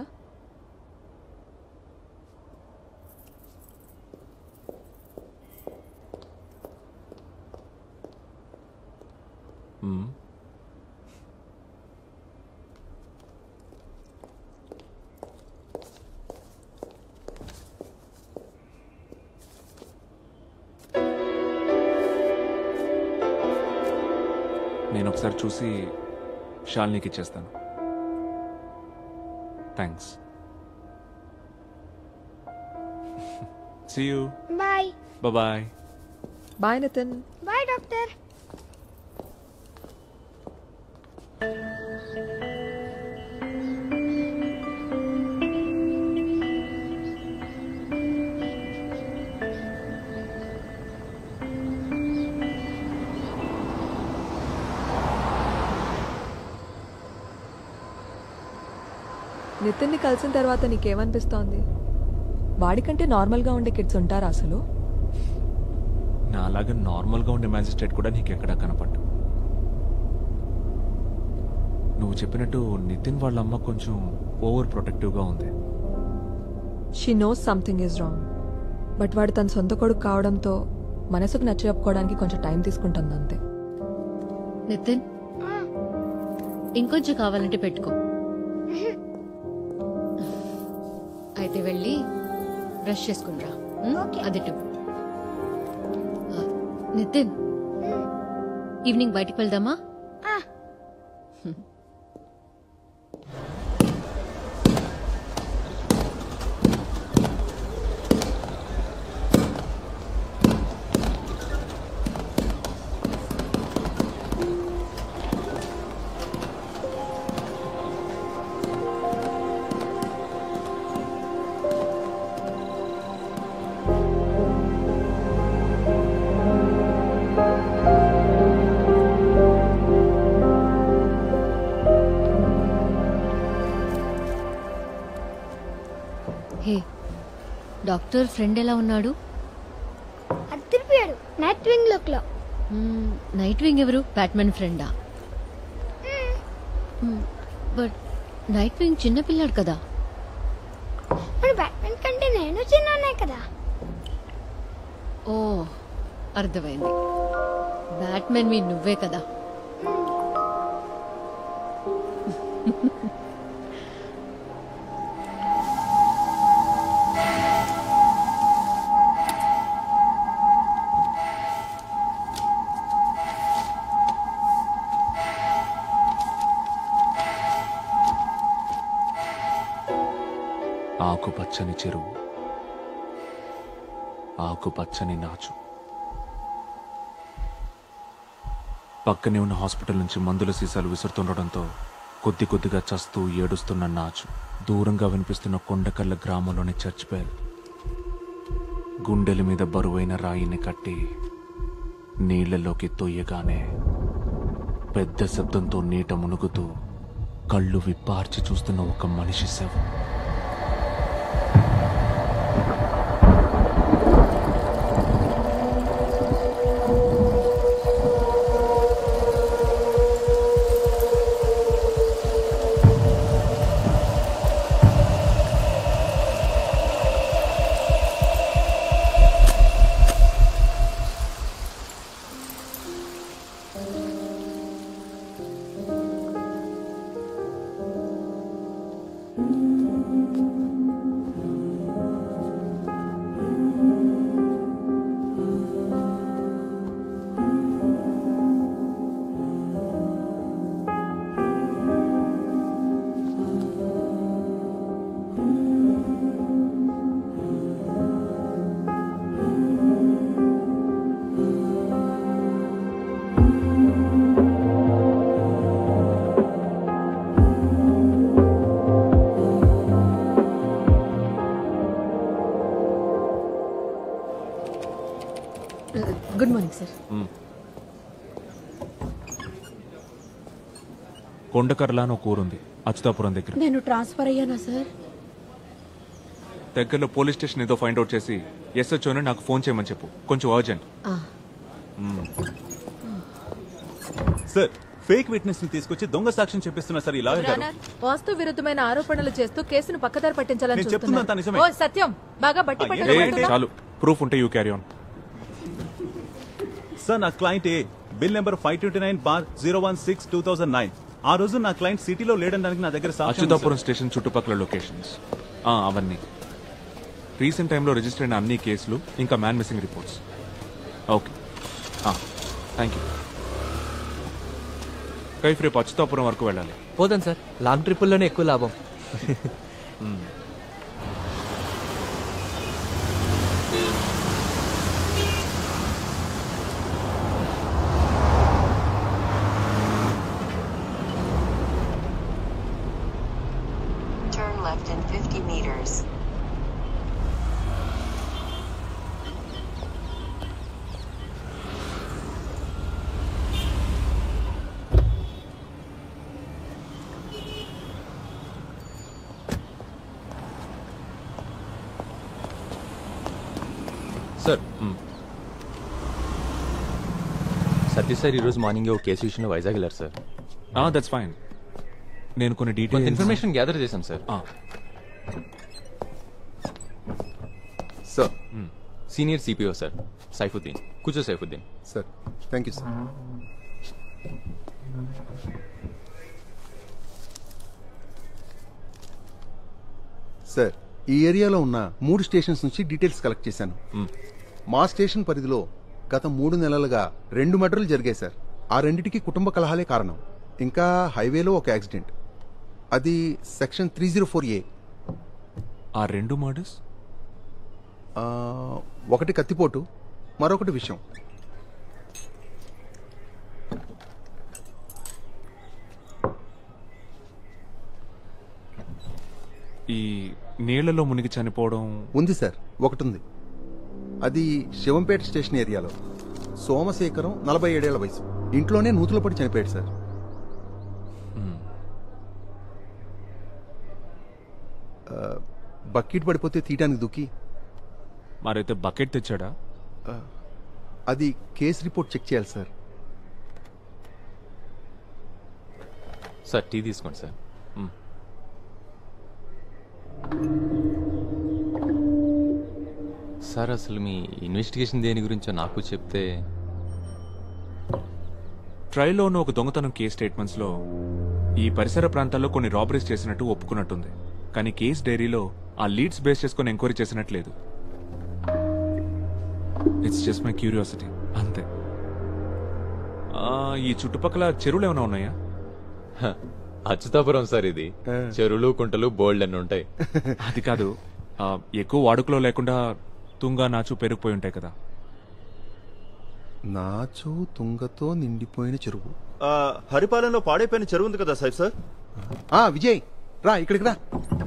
నేను ఒకసారి చూసి షాల్నీకి ఇచ్చేస్తాను thanks see you
bye
bye
bye Nitin
bye doctor
నితిన్ని కలిసిన తర్వాత నీకేమనిపిస్తోంది వాడికంటే నార్మల్గా ఉండే కిడ్స్ ఉంటారా అసలు
నా అలాగే నార్మల్గా ఉండే మ్యాజిస్ట్రేట్ కూడా నీకు ఎక్కడా కనపడ్డు నువ్వు చెప్పినట్టు నితిన్ వాళ్ళ అమ్మ కొంచెం ఓవర్ ప్రొటెక్టివ్గా ఉంది
she knows something is wrong but వాడు తన సొంత కొడుకు కావడంతో మనసుకు నచ్చ చెప్పుకోవడానికి కొంచెం టైం తీసుకుంటుంది అంతే
నితిన్ ఇంకొంచెం కావాలంటే పెట్టుకో అయితే వెళ్ళి బ్రష్ చేసుకునిరా ఉమ్? అది టిప్. ఆ, నితిన్ ఈవినింగ్ బయటికి వెళ్దామా హే డాక్టర్ ఫ్రెండ్ ఎలా ఉన్నాడు
అయిపోయాడు నైట్ వింగ్ లుక్ లో
మ్మ్, నైట్ వింగ్ ఎవరు బ్యాట్మెన్ ఫ్రెండా మ్మ్, బట్ నైట్ వింగ్ చిన్నపిల్లాడు కదా
మరి బ్యాట్మెన్ కంటే నేను చిన్ననే కదా
ఓ అర్థమైంది బ్యాట్మెన్ మీ నువ్వే కదా
ఆకుపచ్చని చెరువు ఆకుపచ్చని నాచు పక్కనే ఉన్న హాస్పిటల్ నుంచి మందుల సీసాలు విసురుతుండడంతో కొద్ది కొద్దిగా చస్తూ ఏడుస్తున్న నాచు దూరంగా వినిపిస్తున్న కొండకల్ల గ్రామంలోని చర్చ్ బెల్ గుండెల మీద బరువైన రాయిని కట్టి నీళ్లలోకి తొయ్యగానే పెద్ద శబ్దంతో నీట మునుగుతూ కళ్ళు విప్పార్చి చూస్తున్న ఒక మనిషి శవం
గుడ్ మార్నింగ్ సార్
కొండకర్ల అని ఒక ఊరుంది అచ్యుతాపురం దగ్గర
నేను ట్రాన్స్ఫర్ అయ్యానా సార్
దగ్గరలో పోలీస్ స్టేషన్ ఏదో ఫైండ్ అవుట్ చేసి ఎస్హెచ్ఓని నాకు ఫోన్ చేయమని చెప్పు కొంచెం అర్జెంట్
సార్ ఫేక్ విట్నెస్ ని తీసుకొచ్చి దొంగ సాక్ష్యం చెప్పిస్తున్నా సార్ ఈ లాయర్ గారు
వాస్తు విరుద్ధమైన ఆరోపణలు చేస్తూ కేసును పక్కదారి పట్టించాలని
నేను చెప్తున్నంత నిజమే.
ఓ సత్యం బాగా బట్టి
ఆ,
ఏ,
పట్టడం
చాలు ప్రూఫ్ ఉంటే యూ క్యారీ ఆన్
సార్ నా client a bill number five twenty nine bar zero one six two thousand nine ఆ రోజు నా క్లయింట్ సిటీలో లేడనడానికి నా దగ్గర సాక్ష్యం ఉంది,
అచ్యుతాపురం స్టేషన్ చుట్టుపక్కల లొకేషన్స్ ఆ, అవన్నీ రీసెంట్ టైంలో రిజిస్టర్ అయిన అన్ని కేసులు ఇంకా man missing reports okay thank you Kaif రేపు అచ్యుతాపురం వరకు వెళ్ళాలి
పోదాం సార్ లాంగ్ ట్రిప్పుల్లోనే ఎక్కువ లాభం
Turn left in 50 meters.
Sir Satya sir ఈరోజు మార్నింగ్ ఒక కేసు విషయంలో వైజాగ్ వెళ్ళారు సార్
దట్స్ ఫైన్ నేను కొన్ని
కొంత
డీటెయిల్స్
ఇన్ఫర్మేషన్ గ్యాదర్ చేశాం sir sir senior CPO sir Saifuddin కూర్చో Saifuddin
sir thank you sir sir ఈ ఏరియాలో ఉన్న మూడు స్టేషన్స్ నుంచి డీటెయిల్స్ కలెక్ట్ చేశాను మా స్టేషన్ పరిధిలో గత మూడు నెలలుగా రెండు మర్డర్లు జరిగాయి సార్ ఆ రెండిటికి కుటుంబ కలహాలే కారణం ఇంకా హైవేలో ఒక యాక్సిడెంట్ అది section three zero four A
ఆ రెండు మర్డర్స్
ఒకటి కత్తిపోటు మరొకటి విషయం
ఈ నీళ్లలో మునిగి చనిపోవడం
ఉంది సార్ ఒకటి ఉంది అది శివంపేట స్టేషన్ ఏరియాలో సోమశేఖరం నలభై ఏడేళ్ల వయసు ఇంట్లోనే నూతులు పడి చనిపోయాడు సార్ ఆ, బకెట్ పడిపోతే తీయడానికి దుక్కి
మరైతే బకెట్ తెచ్చాడా
అది కేసు రిపోర్ట్ చెక్ చేయాలి సార్
సార్ టీ తీసుకోండి సార్ సార్ అసలు మీ ఇన్వెస్టిగేషన్ దేని గురించో నాకు చెప్తే
ట్రైల్లో ఉన్న ఒక దొంగతనం కేస్ స్టేట్మెంట్స్లో ఈ పరిసర ప్రాంతాల్లో కొన్ని రాబరీస్ చేసినట్టు ఒప్పుకున్నట్టుంది కానీ కేస్ డైరీలో ఆ లీడ్స్ బేస్ చేసుకొని ఎంక్వైరీ చేసినట్లేదు ఇట్స్ జస్ట్ మై క్యూరియాసిటీ అంతే ఆ, ఈ చుట్టుపక్కల చెరువులు ఏమైనా ఉన్నాయా
హ, అచ్యుతాపురం సార్ ఇది చెరువులు కుంటలు బోల్డ్ అన్ని ఉంటాయి
అది కాదు ఆ, ఎక్కువ వాడుకలో లేకుండా తుంగా నాచు పెరిగిపోయి ఉంటాయి కదా
నాచు తుంగతో నిండిపోయిన చెరువు
ఆ, హరిపాలెంలో పాడైపోయిన చెరువు ఉంది కదా సార్ సార్
ఆ విజయ్ రా ఇక్కడికి రా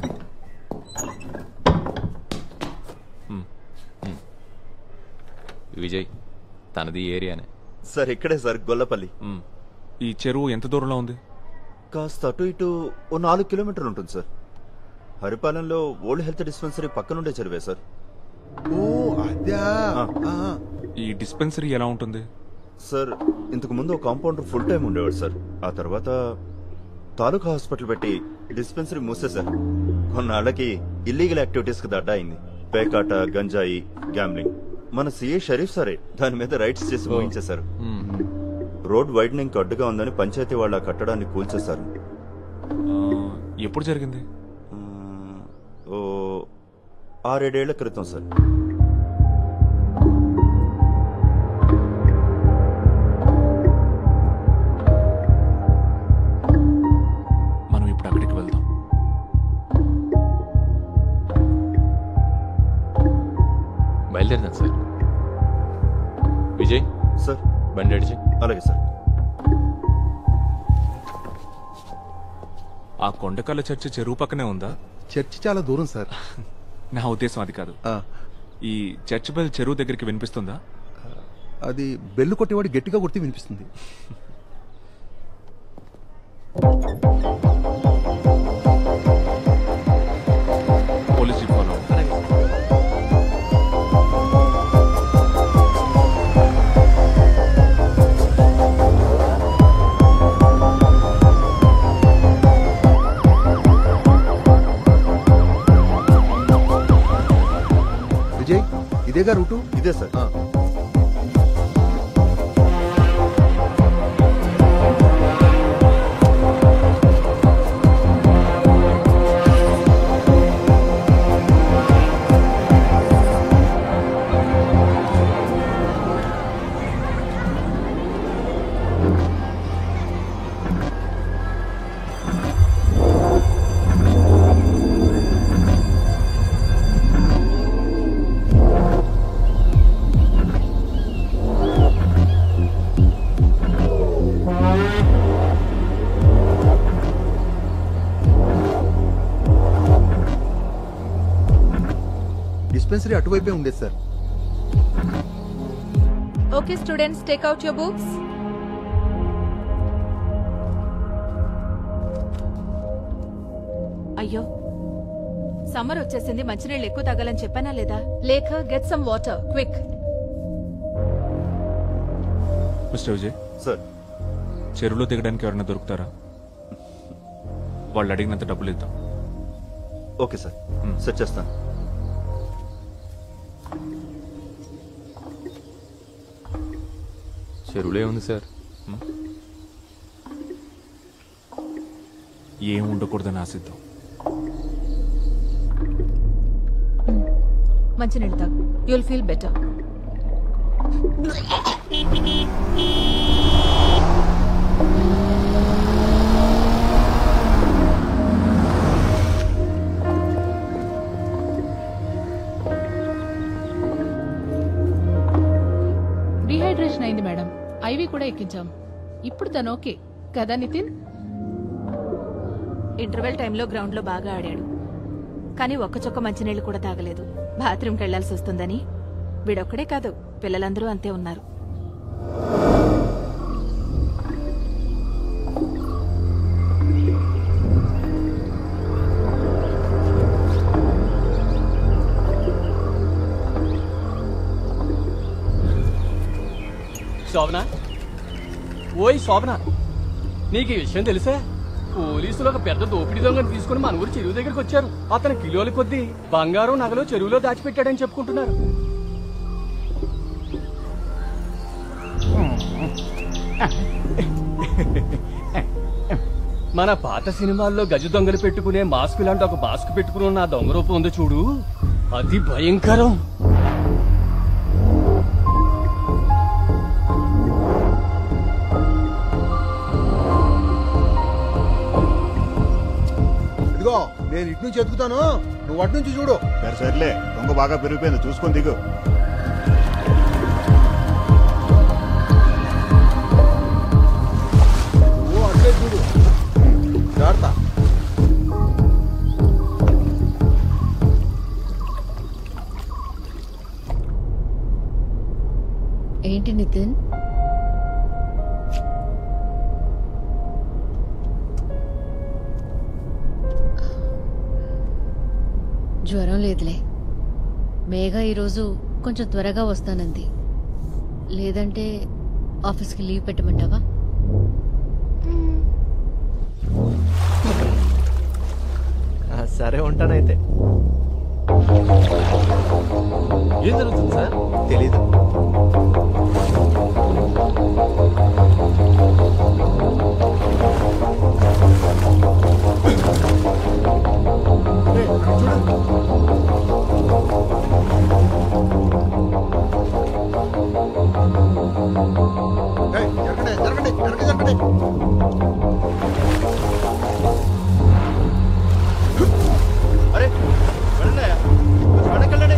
విజయ్ తనది ఈ ఏరియానే
సార్ ఇక్కడే సార్ గొల్లపల్లి
ఈ చెరువు ఎంత దూరంలో ఉంది
కాస్త అటు ఇటు ఓ నాలుగు కిలోమీటర్లు ఉంటుంది సార్ హరిపాలెంలో ఓల్డ్ హెల్త్ డిస్పెన్సరీ పక్కనుండే చెరువే సార్
ఓ అదా
ఈ డిస్పెన్సరీ ఎలా ఉంటుంది
సార్ ఇంతకు ముందు ఒక కాంపౌండర్ ఫుల్ టైం ఉండేవాడు సార్ ఆ తర్వాత తాలూకా హాస్పిటల్ పెట్టి డిస్పెన్సరీ మూసేశారు కొన్నాళ్ళకి ఇల్లీగల్ యాక్టివిటీస్ కి అడ్డా అయింది పేకాట గంజాయి గ్యాంబ్లింగ్ మన సిఏ షరీఫ్ సరే దాని మీద రైట్స్ చేసి ముగించేశారు రోడ్ వైడనింగ్ అడ్డుగా ఉందని పంచాయతీ వాళ్ళ ఆ కట్టడాన్ని కూల్చేశారు
ఆ, ఎప్పుడు జరిగింది
ఓ ఆరేడేళ్ల క్రితం సార్
మనం ఇప్పుడు అక్కడికి వెళ్దాం
బయలుదేరదాం సార్ విజయ్
సార్
బండి అడిచి
అలాగే సార్
ఆ కొండకల్ల చర్చి చెరువు పక్కనే ఉందా
చర్చి చాలా దూరం సార్
నా ఉద్దేశం అది కాదు ఈ చర్చ్ బెల్ చెరువు దగ్గరికి వినిపిస్తుందా
అది బెల్లు కొట్టేవాడు గట్టిగా కొడితే వినిపిస్తుంది
పోలీస్ జీప్ ఫాలో
విజయ్ ఇదేగా రూటు
ఇదే సార్
డిస్పెన్సరీ అటువైపే ఉండేది sir
okay students take out your books అయ్యో సమ్మర్ వచ్చేసింది మంచినీళ్ళు ఎక్కువ తాగాలని చెప్పానా లేదా లేక get some water quick
Mister Vijay
sir
చెరువులో దిగడానికి ఎవరైనా దొరుకుతారా వాళ్ళు అడిగినంత డబ్బులు ఇద్దాం
ఓకే సార్ సెట్ చేస్తాను
చెరువులే ఉంది సార్
ఏం ఉండకూడదని ఆశిద్దాం
మంచినీళ్ళు తాగు యుల్ ఫీల్ బెటర్
డీహైడ్రేషన్ అయింది మేడం ఐవి కూడా ఎక్కించాం ఇప్పుడు తను ఓకే కదా నితిన్
ఇంటర్వెల్ టైంలో గ్రౌండ్ లో బాగా ఆడాడు కానీ ఒక్క చొక్క మంచినీళ్ళు కూడా తాగలేదు బాత్రూమ్కి వెళ్లాల్సి వస్తుందని వీడొక్కడే కాదు పిల్లలందరూ అంతే ఉన్నారు
శోభన ఓయ్ శోభన నీకు ఈ విషయం తెలుసా పోలీసులు ఒక పెద్ద దోపిడీ దొంగని తీసుకుని మన ఊరు చెరువు దగ్గరికి వచ్చారు అతను కిలోల కొద్దీ బంగారం నగలు చెరువులో దాచిపెట్టాడని చెప్పుకుంటున్నారు మన పాత సినిమాల్లో గజ దొంగలు పెట్టుకునే మాస్క్ లాంటి ఒక మాస్క్ పెట్టుకుని ఉన్న ఆ దొంగ రూపం ఉందో చూడు అది భయంకరం
ఇదిగో నేను ఇటు నుంచి ఎదుగుతాను నువ్వు అటు నుంచి చూడు
సరే సర్లే దొంగ బాగా పెరిగిపోయింది చూసుకొని దిగు
నువ్వు అట్లే చూడు జాగ్రత్త
ఏంటి నితిన్ జ్వరం లేదులే మేఘ ఈరోజు కొంచెం త్వరగా వస్తానంది లేదంటే ఆఫీస్కి లీవ్ పెట్టమంటావా
ఆ, సరే ఉంటానైతే
ఏం జరుగుతుంది సార్
తెలీదు
ఏయ్, జరగండి జరగండి జరగండి జరగండి
అరే వెళ్ళండి వెనక్కి వెళ్ళండి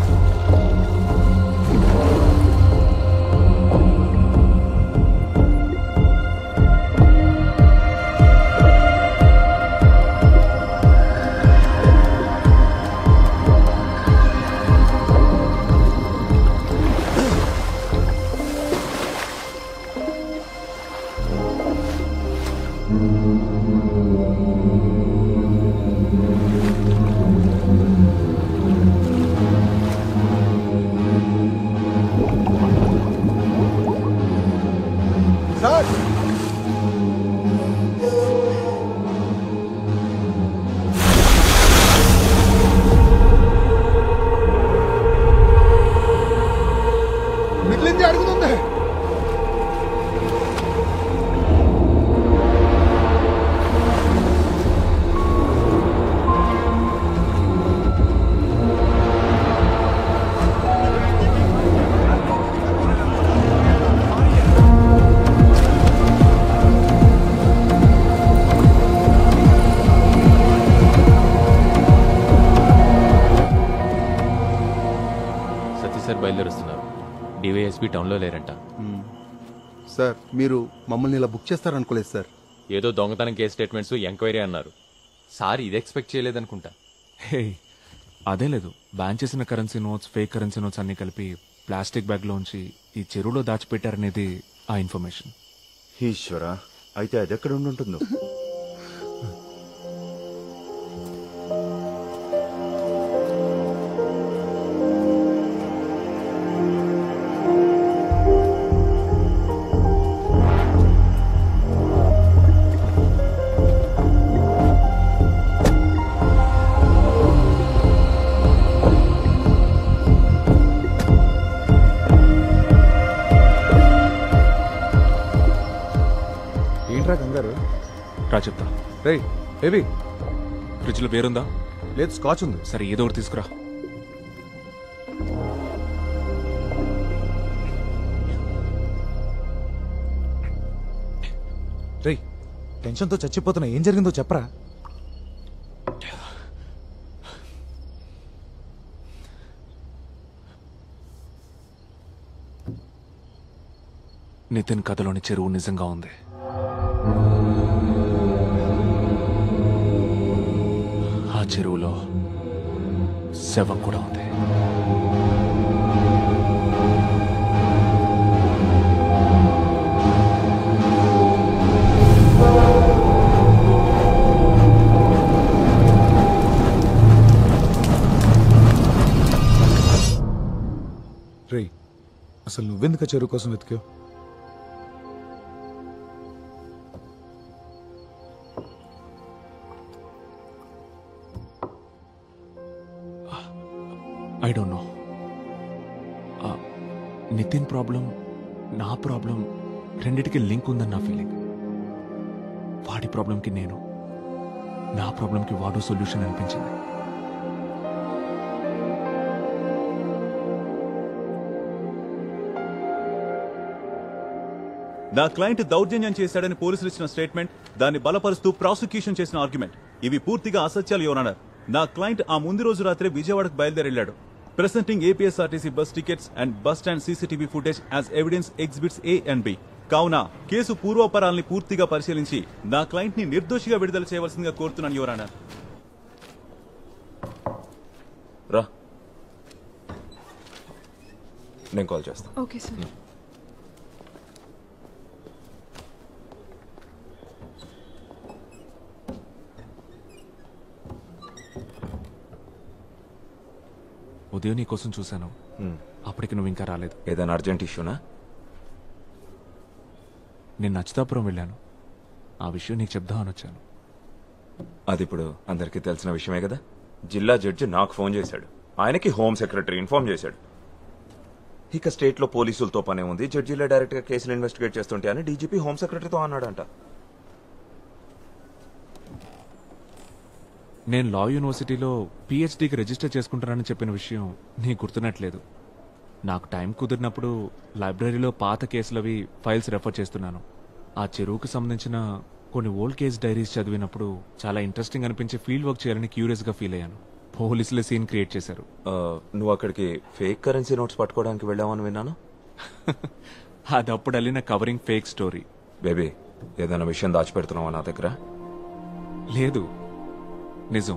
సార్ మిగిలింది అడుగుతుంది
సతీష్ సార్ బయలుదేరుస్తున్నారు డివైఎస్పీ టౌన్లో లేరంట
సార్ మీరు మమ్మల్ని ఇలా బుక్ చేస్తారనుకోలేదు సార్
ఏదో దొంగతనం కేసు స్టేట్మెంట్స్ ఎంక్వైరీ అన్నారు సార్ ఇది ఎక్స్పెక్ట్ చేయలేదనుకుంటా
హే అదే లేదు బ్యాన్ చేసిన currency notes fake currency notes అన్ని కలిపి ప్లాస్టిక్ బ్యాగ్లోంచి ఈ చెరువులో దాచిపెట్టారనేది ఆ ఇన్ఫర్మేషన్
ఈశ్వర అయితే అది ఎక్కడ ఉండి ఉంటుందో
ఏంట్రా కంగారు
రా చెప్తా
రే బేబీ
ఫ్రిడ్జ్లో పేరుందా
లేదు స్కాచ్ ఉంది
సరే ఏదో ఒకటి తీసుకురా
రేయ్ టెన్షన్తో చచ్చిపోతున్నా ఏం జరిగిందో చెప్పరా
నితిన్ కథలోని చెరువు నిజంగా ఉంది ఆ చెరువులో శవం కూడా ఉంది
రేయ్ అసలు నువ్వెందుకు ఆ చెరువు కోసం వెతికావు
I don't know Nitin problem నా ప్రాబ్లం రెండిటికి లింక్ ఉందని నా ఫీలింగ్ వాడి ప్రాబ్లంకి నేను నా ప్రాబ్లంకి వాడు సొల్యూషన్ అనిపించింది
నా క్లయింట్ దౌర్జన్యం చేశాడని పోలీసులు ఇచ్చిన స్టేట్మెంట్ దాన్ని బలపరుస్తూ ప్రాసిక్యూషన్ చేసిన ఆర్గ్యుమెంట్ ఇవి పూర్తిగా అసత్యాలు యువనర్ నా క్లయింట్ ఆ ముందు రోజు రాత్రి విజయవాడకు బయలుదేరెళ్లాడు presenting APSRTC bus tickets and bus stand CCTV footage as evidence exhibits A and B కావున కేసు పూర్వపరాల్ని పూర్తిగా పరిశీలించి నా క్లయింట్ ని నిర్దోషిగా విడుదల చేయవలసిందిగా కోరుతున్నాను యువరానర్
రా నేను కాల్ చేస్తాను
ఓకే సార్
ఉదయం నీ కోసం చూశాను అప్పటికి నువ్వు ఇంకా రాలేదు
ఏదైనా అర్జెంట్ ఇష్యూనా
నేను నచ్చితాపురం వెళ్ళాను ఆ విషయం నీకు చెప్దామని వచ్చాను
అది ఇప్పుడు అందరికీ తెలిసిన విషయమే కదా జిల్లా జడ్జి నాకు ఫోన్ చేశాడు ఆయనకి హోమ్ సెక్రటరీ ఇన్ఫార్మ్ చేశాడు ఇక స్టేట్ లో పోలీసులతో పనే ఉంది జడ్జిలే డైరెక్ట్ గా కేసులు ఇన్వెస్టిగేట్ చేస్తుంటే అని డీజీపీ హోమ్ సెక్రటరీతో అన్నాడంట
నేను లా యూనివర్సిటీలో పిహెచ్డికి రిజిస్టర్ చేసుకుంటానని చెప్పిన విషయం నీకు గుర్తున్నట్లేదు నాకు టైం కుదిరినప్పుడు లైబ్రరీలో పాత కేసులవి ఫైల్స్ రెఫర్ చేస్తున్నాను ఆ చెరువుకు సంబంధించిన కొన్ని ఓల్డ్ కేస్ డైరీస్ చదివినప్పుడు చాలా ఇంట్రెస్టింగ్ అనిపించే ఫీల్డ్ వర్క్ చేయాలని క్యూరియస్ గా ఫీల్ అయ్యాను పోలీసులే సీన్ క్రియేట్ చేశారు
ఆ, నువ్వు అక్కడికి ఫేక్ కరెన్సీ నోట్స్ పట్టుకోవడానికి వెళ్ళావని విన్నాను
అది అప్పుడు వెళ్ళిన కవరింగ్ ఫేక్ స్టోరీ
బేబీ ఏదైనా విషయం దాచిపెడుతున్నావా నా దగ్గర
లేదు నిజం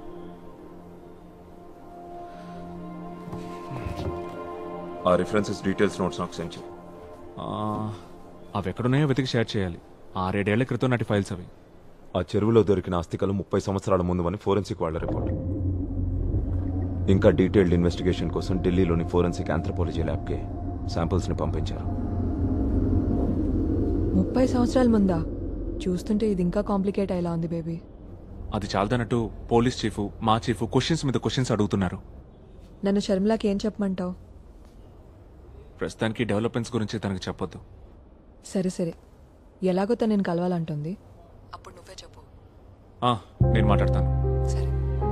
ఆ రిఫరెన్సెస్ డీటెయిల్స్ నోట్స్ నాకు సెండ్ చేయి
ఆ, అవి ఎక్కడున్నాయో వెతికి షేర్ చేయాలి ఆరేడేళ్ల క్రితం నాటి ఫైల్స్ అవి
ఆ చెరువులో దొరికిన అస్థికలు ముప్పై సంవత్సరాల ముందు అని ఫోరెన్సిక్ వాళ్ళ రిపోర్ట్ ఇంకా డీటెయిల్డ్ ఇన్వెస్టిగేషన్ కోసం ఢిల్లీలోని ఫోరెన్సిక్ ఆంథ్రపాలజీ ల్యాబ్కి శాంపిల్స్ ని పంపించారు
ముప్పై సంవత్సరాల ముందా చూస్తుంటే ఇది ఇంకా కాంప్లికేట్ అయ్యేలా ఉంది బేబీ
అది చాలదన్నట్టు పోలీస్ చీఫ్ మా చీఫ్ క్వశ్చన్స్ మీద క్వశ్చన్స్ అడుగుతున్నారు
నన్ను షర్మిలాకి ఏం చెప్పమంటావు
ప్రస్తుతానికి డెవలప్మెంట్స్ గురించి తనకు చెప్పొద్దు
సరే సరే ఎలాగో తను నేను కలవాలంటుంది అప్పుడు నువ్వే చెప్పు
ఆ, నేను మాట్లాడతాను
సరే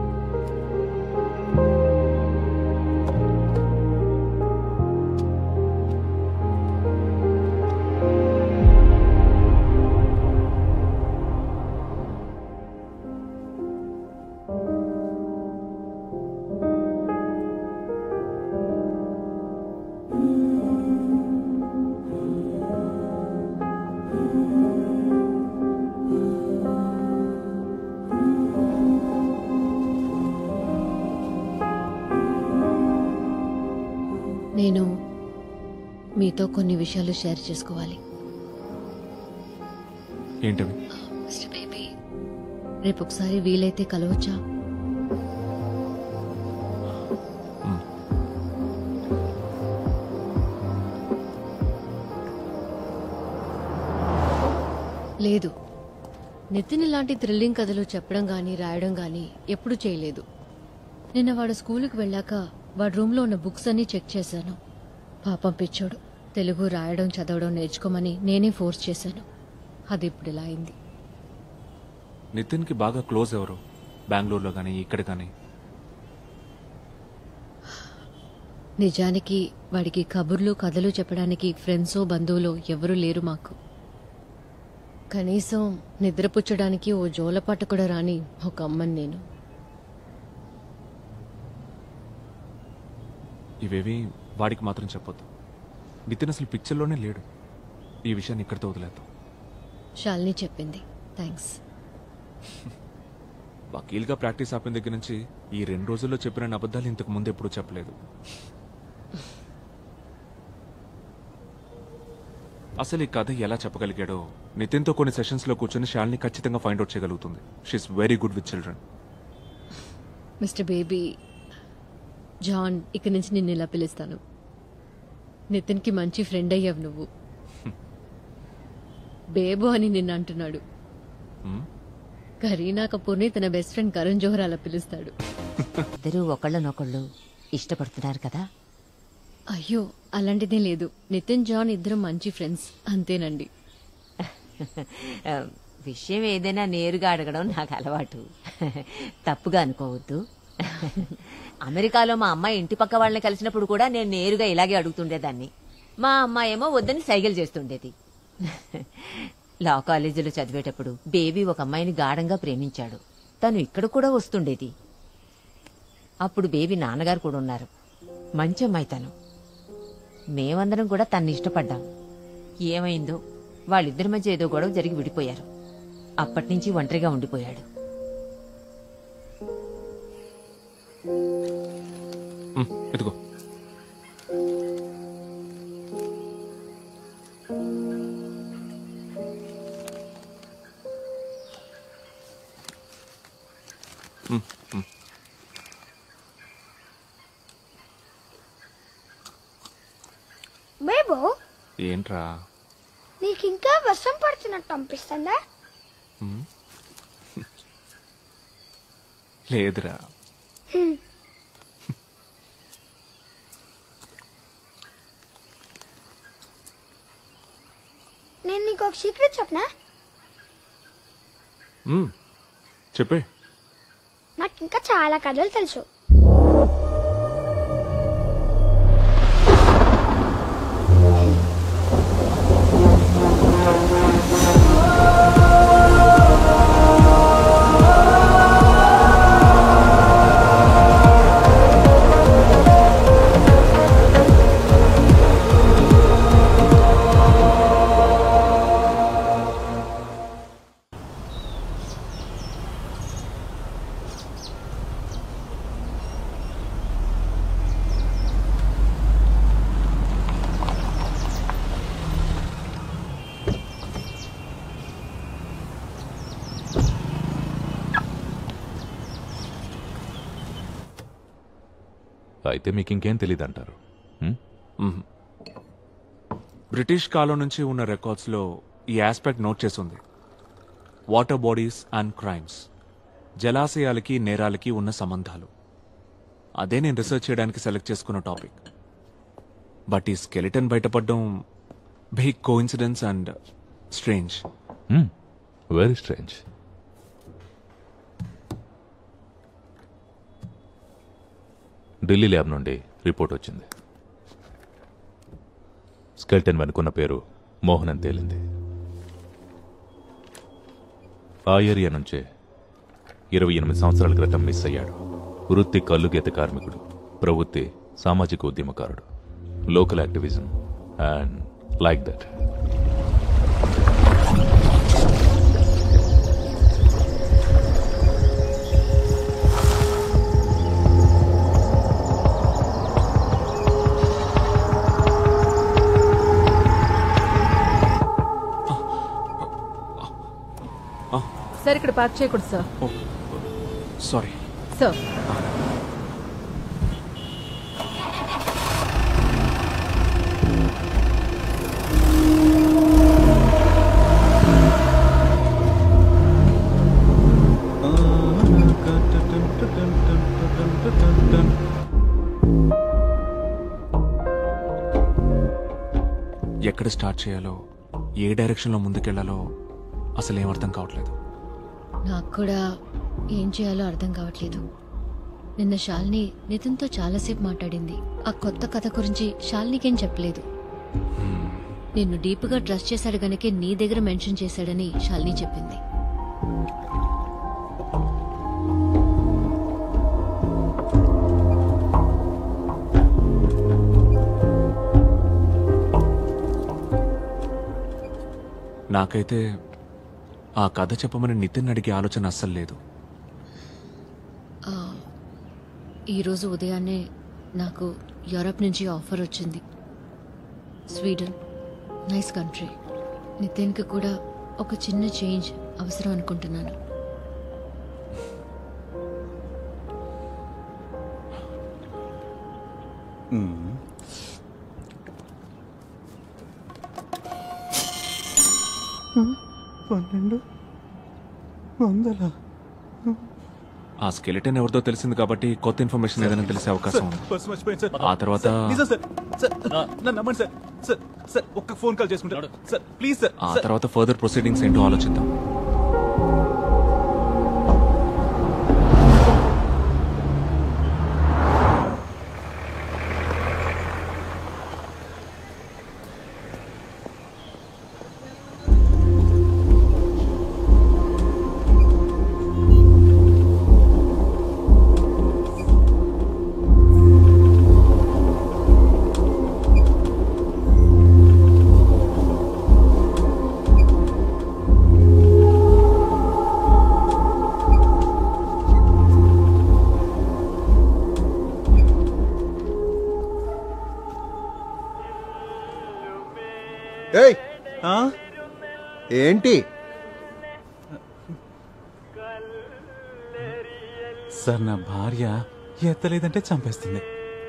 నేను మీతో కొన్ని విషయాలు షేర్ చేసుకోవాలి
ఏంటవి
మిస్టర్ బేబీ రేపు ఒకసారి వీలైతే కలవచ్చా లేదు నితిన్ ఇలాంటి థ్రిల్లింగ్ కథలు చెప్పడం గానీ రాయడం గానీ ఎప్పుడు చేయలేదు నిన్న వాడు స్కూలుకి వెళ్ళాక వాడి రూమ్లో ఉన్న బుక్స్ అన్నీ చెక్ చేశాను పాపం పిచ్చోడు తెలుగు రాయడం చదవడం నేర్చుకోమని నేనే ఫోర్స్ చేశాను అది ఇప్పుడు ఇలా అయింది
నితిన్కి బాగా క్లోజ్ ఎవరు బెంగళూరులో కానీ ఇక్కడ కానీ
నిజానికి వాడికి కబుర్లు కథలు చెప్పడానికి ఫ్రెండ్సో బంధువులో ఎవరూ లేరు మాకు కనీసం నిద్రపుచ్చడానికి ఓ జోలపాట కూడా రాని ఒక అమ్మని నేను
ఇవేవి వాడికి మాత్రం చెప్పొద్దు నితిన్ అసలు పిక్చర్లోనే లేడు ఈ విషయాన్ని ఇక్కడితో వదిలేద్దాం
షాలిని చెప్పింది థ్యాంక్స్
వకీల్గా ప్రాక్టీస్ ఆపిన దగ్గర నుంచి ఈ రెండు రోజుల్లో చెప్పిన అబద్ధాలు ఇంతకు ముందు ఎప్పుడూ చెప్పలేదు అసలు ఈ కథ ఎలా చెప్పగలిగాడో నితిన్తో కొన్ని సెషన్స్లో కూర్చొని శాలిని ఖచ్చితంగా ఫైండ్ అవుట్ చేయగలుగుతుంది she's very good with children
Mister Baby John ఇక్కడి నుంచి నిన్ను ఇలా పిలుస్తాను నితిన్కి మంచి ఫ్రెండ్ అయ్యావు నువ్వు బేబు అని నిన్ను అంటున్నాడు కరీనా కపూర్ని తన బెస్ట్ ఫ్రెండ్ కరణ్ జోహర్ అలా పిలుస్తాడు
ఇద్దరూ ఒకళ్ళనొకళ్ళు ఇష్టపడుతున్నారు కదా
అయ్యో అలాంటిదే లేదు నితిన్ జాన్ ఇద్దరు మంచి ఫ్రెండ్స్ అంతేనండి
ఆ, విషయం ఏదైనా నేరుగా అడగడం నాకు అలవాటు తప్పుగా అనుకోవద్దు అమెరికాలో మా అమ్మాయి ఇంటి పక్క వాళ్ళని కలిసినప్పుడు కూడా నేను నేరుగా ఇలాగే అడుగుతుండేదాన్ని మా అమ్మాయి ఏమో వద్దని సైగలు చేస్తుండేది లా కాలేజీలో చదివేటప్పుడు బేబీ ఒక అమ్మాయిని గాఢంగా ప్రేమించాడు తను ఇక్కడ కూడా వస్తుండేది అప్పుడు బేబీ నాన్నగారు కూడా ఉన్నారు మంచి అమ్మాయి తను మేమందరం కూడా తన్ని ఇష్టపడ్డాం ఏమైందో వాళ్ళిద్దరి మధ్య ఏదో గొడవ జరిగి విడిపోయారు అప్పటినుంచి ఒంటరిగా ఉండిపోయాడు
మ్, ఇదిగో మ్, మ్.
బేబో
ఏంట్రా
నీకు ఇంకా వర్షం పడుతున్నట్టు అనిపిస్తుందా
మ్? లేదురా
హ్మ్. నేను నీకు ఒక సీక్రెట్ చెప్పనా
మ్, చెప్పే
నాకు ఇంకా చాలా కథలు తెలుసు
అయితే మీకు ఇంకేం తెలియదు అంటారు
మ్మ్. బ్రిటిష్ కాలం నుంచి ఉన్న రికార్డ్స్లో ఈ ఆస్పెక్ట్ నోట్ చేసింది వాటర్ బాడీస్ అండ్ క్రైమ్స్ జలాశయాలకి నేరాలకి ఉన్న సంబంధాలు అదే నేను రీసెర్చ్ చేయడానికి సెలెక్ట్ చేసుకున్న టాపిక్ బట్ ఈ స్కెలిటన్ బయటపడడం big coincidence and strange
very strange Delhi lab నుండి రిపోర్ట్ వచ్చింది స్కెల్టన్ వెనుకున్న పేరు మోహన్ అని తేలింది ఆ ఏరియా నుంచే ఇరవై ఎనిమిది సంవత్సరాల క్రితం మిస్ అయ్యాడు వృత్తి కల్లుగీత కార్మికుడు ప్రవృత్తి సామాజిక ఉద్యమకారుడు local activism and like that
sir ఇక్కడ పార్క్ చేయకూడదు సార్
సారీ
సార్
ఎక్కడ స్టార్ట్ చేయాలో ఏ డైరెక్షన్లో ముందుకెళ్లాలో అసలు ఏం అర్థం కావట్లేదు
నాకు కూడా ఏం చేయాలో అర్థం కావట్లేదు నిన్న శాలిని నితిన్తో చాలాసేపు మాట్లాడింది ఆ కొత్త కథ గురించి శాలినికేం చెప్పలేదు నిన్ను డీప్గా ట్రస్ట్ చేశాడు గనకే నీ దగ్గర మెన్షన్ చేశాడని శాలిని చెప్పింది
నాకైతే ఆ కథ చెప్పమని నితిన్ అడిగే ఆలోచన అస్సలు లేదు
ఆ, ఈరోజు ఉదయాన్నే నాకు యూరప్ నుంచి ఆఫర్ వచ్చింది స్వీడన్ నైస్ కంట్రీ నితిన్కి కూడా ఒక చిన్న చేంజ్ అవసరం అనుకుంటున్నాను
పన్నెండు వందల
ఆ స్కెలిటన్ ఎవరిదో తెలిసింది కాబట్టి కొత్త ఇన్ఫర్మేషన్ ఏదైనా తెలిసే అవకాశం ఉంది
పర్సు మర్చిపోయాను సార్
ఆ తర్వాత
నిజం సార్ సార్ నన్ను నమ్మండి సార్ సార్ సార్ ఒక్క ఫోన్ కాల్ చేసుకుంటాడు సార్ ప్లీజ్ సార్
ఆ
సార్
తర్వాత ఫర్దర్ ప్రొసీడింగ్స్ ఏంటో ఆలోచిద్దాం
ఏయ్ ఏంటి
సార్ నా భార్య ఎత్తలేదంటే చంపేస్తుంది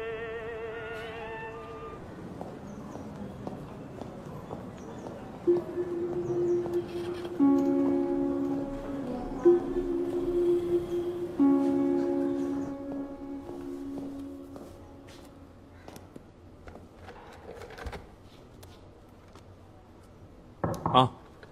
ఆ,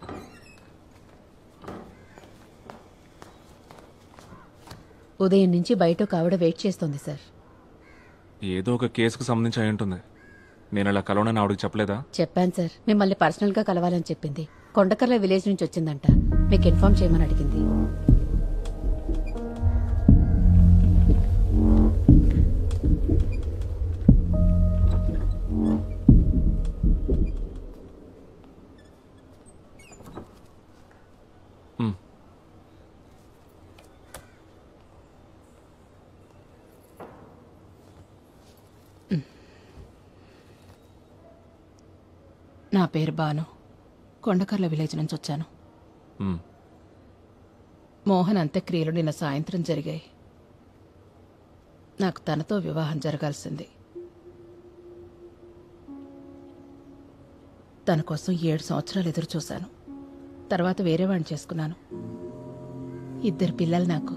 ఉదయం నుంచి బయట ఒక ఆవిడ వెయిట్ చేస్తోంది సార్
ఏదో ఒక కేసుకు సంబంధించి అయి ఉంటుంది నేను అలా కలవనని ఆవిడకి చెప్పలేదా
చెప్పాను సార్ మిమ్మల్ని పర్సనల్ గా కలవాలని చెప్పింది కొండకర్ల విలేజ్ నుంచి వచ్చిందంట మీకు ఇన్ఫార్మ్ చేయమని అడిగింది
మ్.
నా పేరు బాను కొండకర్ల విలేజ్ నుంచి వచ్చాను
మ్.
మోహన్ అంత్యక్రియలు నిన్న సాయంత్రం జరిగాయి నాకు తనతో వివాహం జరగాల్సింది తన కోసం ఏడు సంవత్సరాలు ఎదురు చూశాను తర్వాత వేరే వాడిని చేసుకున్నాను ఇద్దరు పిల్లలు నాకు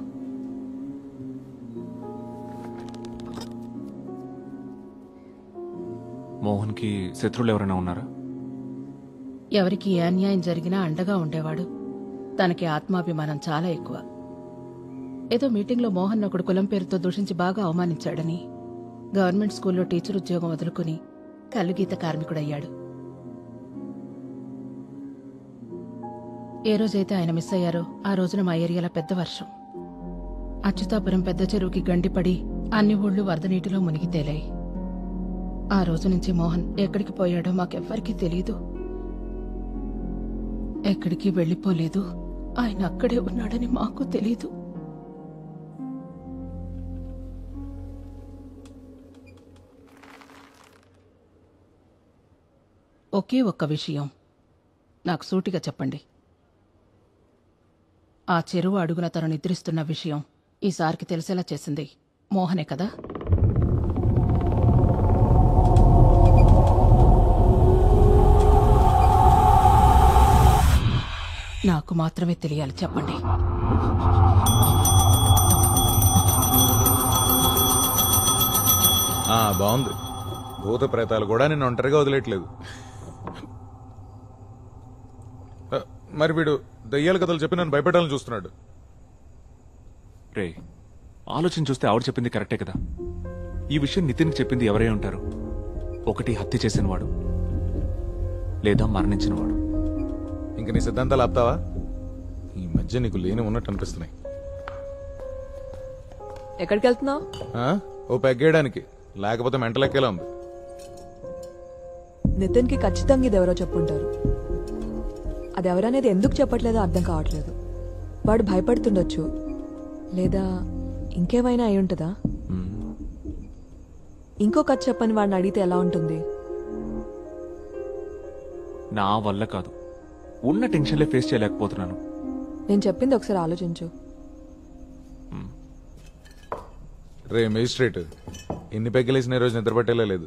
మోహన్కి శత్రువులు ఎవరైనా ఉన్నారా
ఎవరికి ఏ అన్యాయం జరిగినా అండగా ఉండేవాడు తనకి ఆత్మాభిమానం చాలా ఎక్కువ ఏదో మీటింగ్లో మోహన్ ఒకడు కులం పేరుతో దూషించి బాగా అవమానించాడని గవర్నమెంట్ స్కూల్లో టీచర్ ఉద్యోగం వదులుకుని కల్లుగీత కార్మికుడయ్యాడు ఏ రోజైతే ఆయన మిస్ అయ్యారో ఆ రోజున మా ఏరియాలో పెద్ద వర్షం అచ్యుతాపురం పెద్ద చెరువుకి గండిపడి అన్ని ఊళ్ళు వరద నీటిలో మునిగి తేలాయి ఆ రోజు నుంచి మోహన్ ఎక్కడికి పోయాడో మాకెవ్వరికీ తెలియదు ఎక్కడికి వెళ్ళిపోలేదు ఆయన అక్కడే ఉన్నాడని మాకు తెలీదు ఒకే ఒక్క విషయం నాకు సూటిగా చెప్పండి ఆ చెరువు అడుగున తను నిద్రిస్తున్న విషయం ఈసారికి తెలిసేలా చేసింది మోహనే కదా నాకు మాత్రమే తెలియాలి చెప్పండి
ఆ, బాగుంది భూత ప్రేతాలు కూడా నేను ఒంటరిగా వదిలేయట్లేదు ఆ, మరి వీడు దయ్యాల కథలు చెప్పి నన్ను భయపెట్టాలని చూస్తున్నాడు
రే ఆలోచన చూస్తే ఆవిడ చెప్పింది కరెక్టే కదా ఈ విషయం నితిన్కి చెప్పింది ఎవరై ఉంటారు ఒకటి హత్య చేసిన వాడు లేదా మరణించిన వాడు
ఇంక నీ సిద్ధాంతాలు ఆపుతావా ఈ మధ్య నీకు లేని ఉన్నట్టు అనిపిస్తున్నాయి
ఎక్కడికి వెళ్తున్నావు
ఆ? ఓ పెగ్గేయడానికి లేకపోతే మెంటలెక్కేలా ఉంది
నితిన్కి ఖచ్చితంగా ఇది ఎవరో చెప్పుంటారు అది ఎవరనేది ఎందుకు చెప్పట్లేదో అర్థం కావట్లేదు వాడు భయపడుతుండొచ్చు లేదా ఇంకేమైనా అయి ఉంటుందా ఇంకో కథ చెప్పని వాడిని అడిగితే ఎలా ఉంటుంది
నా వల్ల కాదు ఉన్న టెన్షన్లే ఫేస్ చేయలేకపోతున్నాను
నేను చెప్పింది ఒకసారి ఆలోచించు
రే మేజిస్ట్రేట్ ఎన్ని పెగ్గలేసిన రోజు నిద్ర పట్టేలా లేదు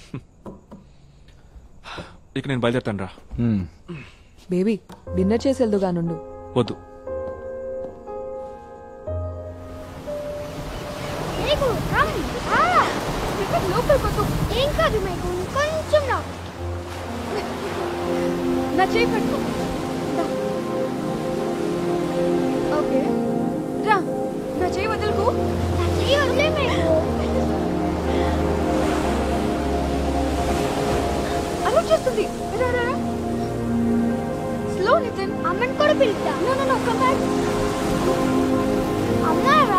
ఇక నేను బయలుదేరుతాను రా
బేబీ డిన్నర్ చేసి వెళ్దుగా నుండు
వద్దు
లోపలికి వద్దు ఏం కాదు మీకు కొంచెం రా
నా చేయి పట్టుకో దా. ఓకే రా నా చేయి వదులుకో
నా చెయ్యి వదిలే మీకు
అలా చేస్తుంది రా రా రా స్లో నితిన్
అమ్మని కూడా పిలుస్తా
no no no come back
అమ్మా రా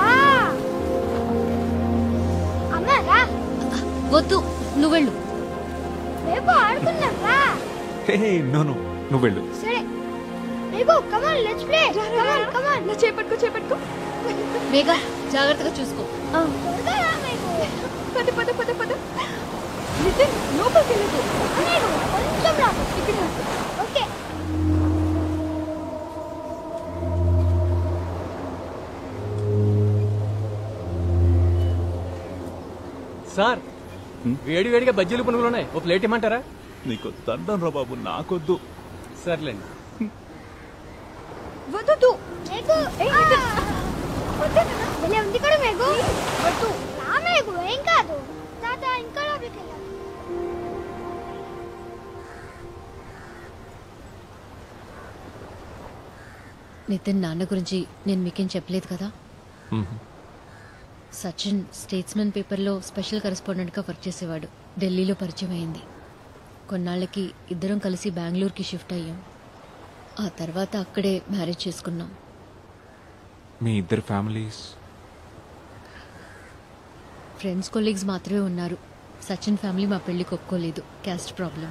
అమ్మా రా
వద్దు నువ్వు వెళ్ళు
రేపు ఆడుకుందాం రా
హే నో నో నువ్వు వెళ్ళు
సరే రేపు కమాన్ లెట్స్ ప్లే కమాన్ కమాన్
నా చేయి పట్టుకో చేయి పట్టుకో
మేఘా జాగ్రత్తగా చూసుకో
త్వరగా రా మీకు
పద పద పద పద నితిన్ లోపలికి వెళ్ళదు
నీకు కొంచెం రా
ఇక్కడ రా.
ఓకే
సార్ వేడి వేడిగా బజ్జీలు పునుగులు ఉన్నాయి ఓ ప్లేట్ ఇమ్మంటారా
నీకు దండం రా బాబు నాకొద్దు
సర్లేండి
వద్దు
మేఘు భలే ఉంది కూడా మేఘు వద్దు రా మేఘు ఏం కాదు తాత ఇంకా లోపలికి వెళ్ళాలి
నితిన్ నాన్న గురించి నేను మీకేం చెప్పలేదు కదా
మ్మ్.
సచిన్ స్టేట్స్మెన్ పేపర్లో స్పెషల్ కరెస్పాండెంట్గా వర్క్ చేసేవాడు ఢిల్లీలో పరిచయం అయింది కొన్నాళ్ళకి ఇద్దరం కలిసి బెంగళూరుకి షిఫ్ట్ అయ్యాం ఆ తర్వాత అక్కడే మ్యారేజ్ చేసుకున్నాం
మీ ఇద్దరు ఫ్యామిలీస్
ఫ్రెండ్స్ కొలీగ్స్ మాత్రమే ఉన్నారు సచిన్ ఫ్యామిలీ మా పెళ్లికి ఒప్పుకోలేదు క్యాస్ట్ ప్రాబ్లం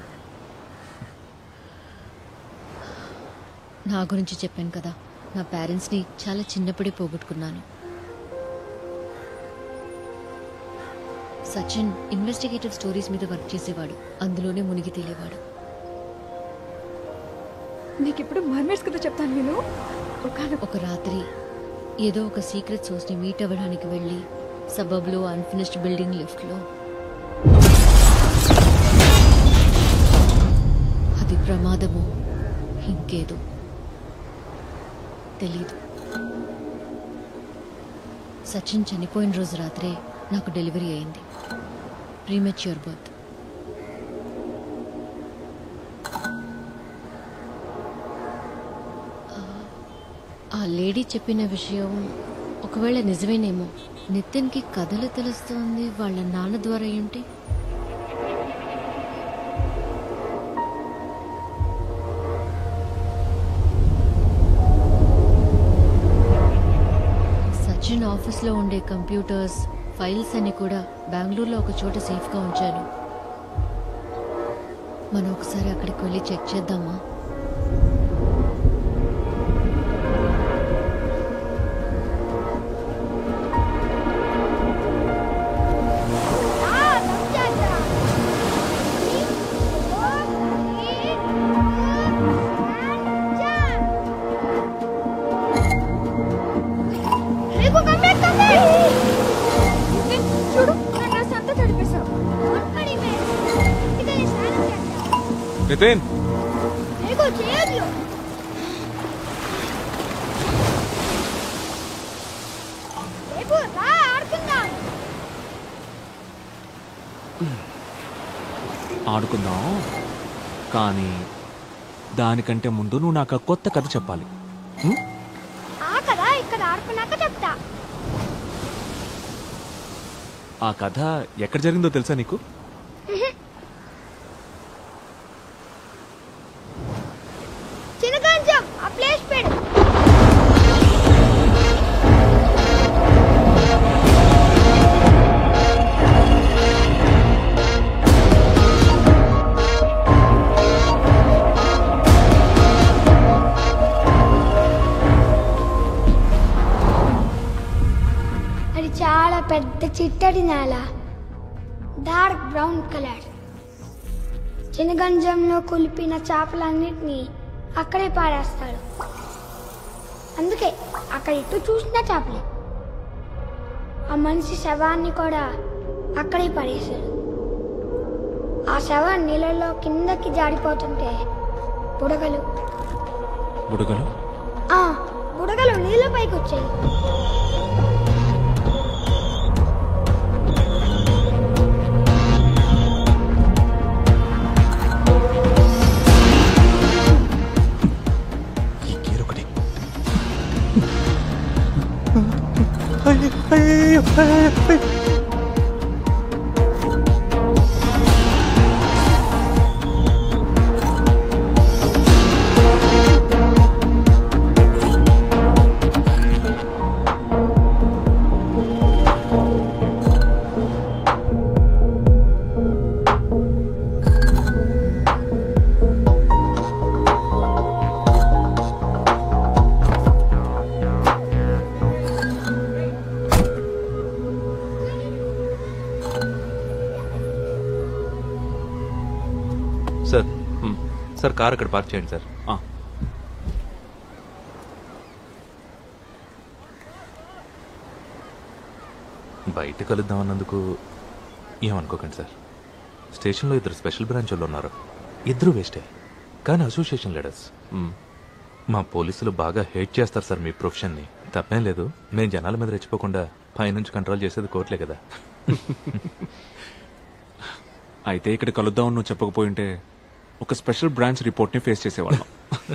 నా గురించి చెప్పాను కదా నా పేరెంట్స్ని చాలా చిన్నప్పుడే పోగొట్టుకున్నాను సచిన్ ఇన్వెస్టిగేటివ్ స్టోరీస్ మీద వర్క్ చేసేవాడు అందులోనే మునిగి తేలేవాడు
నీకు ఇప్పుడు మర్మేడ్స్ కథ చెప్తాను నేను
ఒక రాత్రి ఏదో ఒక సీక్రెట్ సోర్స్ని మీట్ అవ్వడానికి వెళ్ళి సబబ్లో అన్ఫినిష్డ్ బిల్డింగ్ లిఫ్ట్లో అది ప్రమాదమో ఇంకేదో తెలీదు సచిన్ చనిపోయిన రోజు రాత్రే నాకు డెలివరీ అయింది ప్రీమెచ్యూర్ బర్త్ ఆ లేడీ చెప్పిన విషయం ఒకవేళ నిజమేనేమో నితిన్కి కథలు తెలుస్తోంది వాళ్ళ నాన్న ద్వారా ఏంటి సచిన్ ఆఫీస్లో ఉండే కంప్యూటర్స్ ఫైల్స్ అన్ని కూడా బెంగళూరులో ఒక చోట సేఫ్గా ఉంచాను మనం ఒకసారి అక్కడికి వెళ్ళి చెక్ చేద్దామా
రేపు కమ్ బ్యాక్ కమ్ బ్యాక్
చూడు నా డ్రెస్ అంతా తడిపేశావు
పడి మేఘు ఇంటికెళ్ళి స్నానం చేద్దాం
నితిన్
మేఘు చేయొద్దు రేపు రా ఆడుకుందాం
ఆడుకుందాం కానీ దానికంటే ముందు నువ్వు నాకు ఆ కొత్త కథ చెప్పాలి ఉం?
ఆ కదా ఇక్కడ ఆడుకున్నాక చెప్తా
ఆ కథ ఎక్కడ జరిగిందో తెలుసా నీకు
చిన్నగంజం ఆ ప్లేస్ పెడు అది చాలా పెద్ద చిట్టడి నేల డార్క్ బ్రౌన్ కలర్ చిన్నగంజంలో కులిపిన చేపలన్నిటినీ అక్కడే పాడేస్తాడు అందుకే అక్కడ ఇటు చూసిన చేపలే ఆ మనిషి శవాన్ని కూడా అక్కడే పడేశాడు ఆ శవం నీళ్ళలో కిందకి జారిపోతుంటే బుడగలు
బుడగలు
ఆ బుడగలు నీళ్ళ పైకి వచ్చాయి
సార్ సార్ కార్ అక్కడ పార్క్ చేయండి సార్ బయట కలుద్దాం అన్నందుకు ఏమనుకోకండి సార్ స్టేషన్లో ఇద్దరు స్పెషల్ బ్రాంచ్ వాళ్ళు ఉన్నారు ఇద్దరు వేస్టే కానీ అసోసియేషన్ లీడర్స్ మా పోలీసులు బాగా హేట్ చేస్తారు సార్ మీ ప్రొఫెషన్ని తప్పేం లేదు మేము జనాల మీద రెచ్చిపోకుండా పైనుంచి కంట్రోల్ చేసేది కోర్టులే కదా
అయితే ఇక్కడ కలుద్దాం నువ్వు చెప్పకపోయింటే ఒక స్పెషల్ బ్రాంచ్ రిపోర్ట్ని ఫేస్ చేసేవాళ్ళం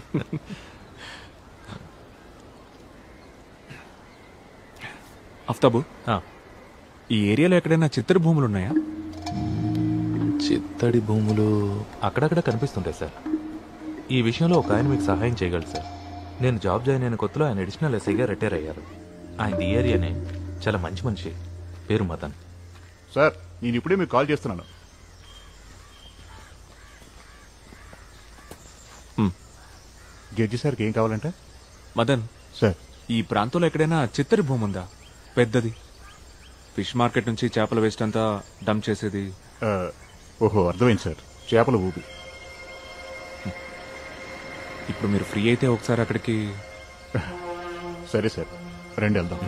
అఫ్తాబు ఈ ఏరియాలో ఎక్కడైనా చిత్తర భూములు ఉన్నాయా
చిత్తడి భూములు అక్కడక్కడ కనిపిస్తుంటాయి సార్ ఈ విషయంలో ఒక ఆయన మీకు సహాయం చేయగలరు సార్ నేను జాబ్ జాయిన్ అయిన కొత్తలో ఆయన అడిషనల్ ఎస్ఐగా రిటైర్ అయ్యారు ఆయన ఈ ఏరియానే చాలా మంచి మనిషి పేరు మదన్
సార్ నేను ఇప్పుడే మీకు కాల్ చేస్తున్నాను జడ్జి సార్కి ఏం కావాలంటే
మదన్
సార్
ఈ ప్రాంతంలో ఎక్కడైనా చిత్తరి భూమి ఉందా పెద్దది ఫిష్ మార్కెట్ నుంచి చేపల వేస్ట్ అంతా డంప్ చేసేది
ఆ, ఓహో అర్థమైంది సార్ చేపల ఊపి
ఇప్పుడు మీరు ఫ్రీ అయితే ఒకసారి అక్కడికి
సరే సార్ రండి వెళ్దాం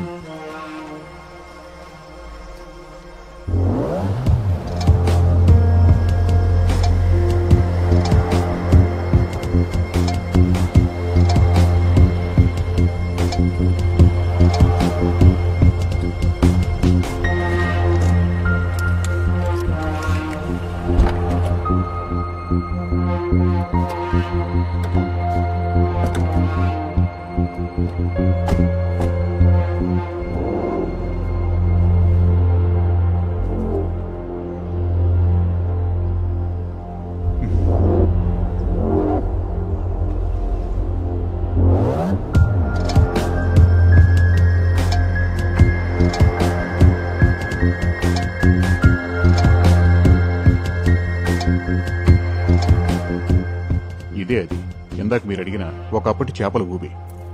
ఇదే అది ఇందాక మీరు అడిగిన ఒకప్పటి చేపల ఊబి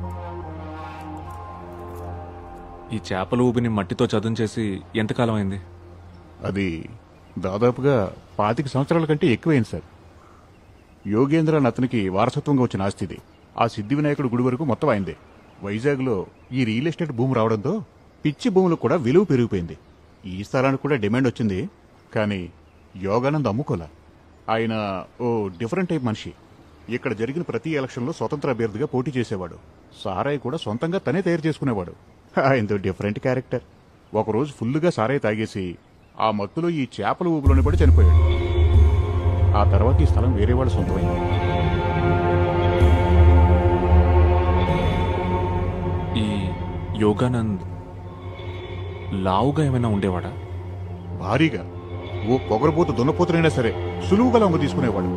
ఈ చేపల ఊబిని మట్టితో చదును చేసి ఎంతకాలం అయింది
అది దాదాపుగా పాతిక సంవత్సరాల కంటే ఎక్కువైంది సార్ యోగేంద్ర అని అతనికి వారసత్వంగా వచ్చిన ఆస్తి ఇది ఆ సిద్ధి వినాయకుడు గుడి వరకు మొత్తం అయిందే వైజాగ్లో ఈ రియల్ ఎస్టేట్ భూమి రావడంతో పిచ్చి భూములకు కూడా విలువ పెరిగిపోయింది ఈ స్థలానికి కూడా డిమాండ్ వచ్చింది కానీ యోగానంద్ అమ్ముకోలా ఆయన ఓ డిఫరెంట్ టైప్ మనిషి ఇక్కడ జరిగిన ప్రతి ఎలక్షన్లో స్వతంత్ర అభ్యర్థిగా పోటీ చేసేవాడు సారాయి కూడా సొంతంగా తనే తయారు చేసుకునేవాడు ఆయనతో డిఫరెంట్ క్యారెక్టర్ ఒకరోజు ఫుల్లుగా సారాయి తాగేసి ఆ మత్తులో ఈ చేపల ఊపులోనే పడి చనిపోయాడు ఆ తర్వాత ఈ స్థలం వేరే వాళ్ళ సొంతమైంది
ఈ యోగానంద్ లావుగా ఏమైనా ఉండేవాడా
భారీగా ఓ పొగరబోతు దున్నపోతునైనా సరే సులువుగా లొంగ తీసుకునేవాడు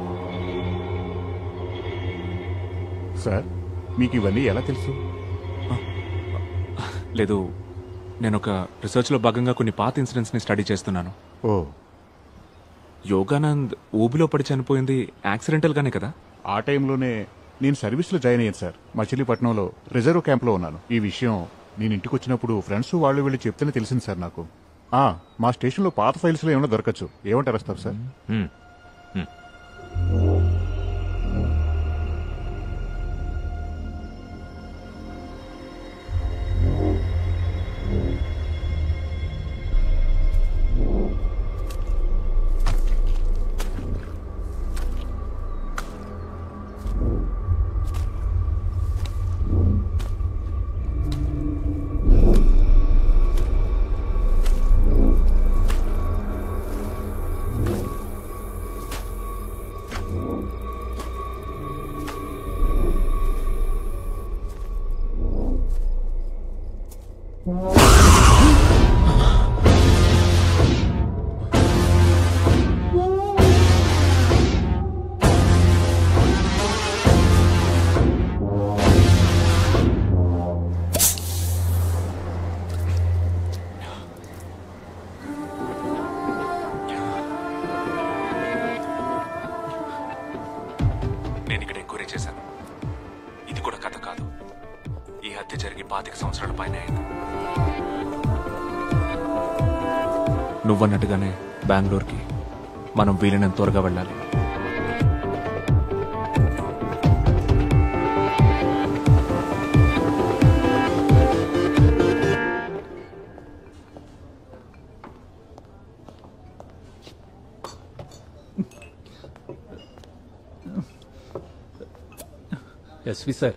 సార్ మీకు ఇవన్నీ ఎలా తెలుసు
లేదు నేను ఒక రీసెర్చ్లో భాగంగా కొన్ని పాత ఇన్సిడెంట్స్ని స్టడీ చేస్తున్నాను
ఓ
యోగానంద్ ఊబిలో పడి చనిపోయింది యాక్సిడెంటల్గానే కదా
ఆ టైంలోనే నేను సర్వీస్లో జాయిన్ అయ్యాను సార్ మచిలీపట్నంలో రిజర్వ్ క్యాంప్లో ఉన్నాను ఈ విషయం నేను ఇంటికి వచ్చినప్పుడు ఫ్రెండ్స్ వాళ్ళు వెళ్ళి చెప్తేనే తెలిసింది సార్ నాకు ఆ మా స్టేషన్లో పాత ఫైల్స్లో ఏమైనా దొరకచ్చు ఏమంటారు వస్తారు సార్
నేను ఇక్కడ ఎంక్వైరీ చేశాను ఇది కూడా కథ కాదు ఈ హత్య జరిగి పాతిక సంవత్సరాల పైన అయింది నువ్వన్నట్టుగానే బెంగళూరుకి మనం వీలైనంత త్వరగా వెళ్ళాలి
ఎస్వి సార్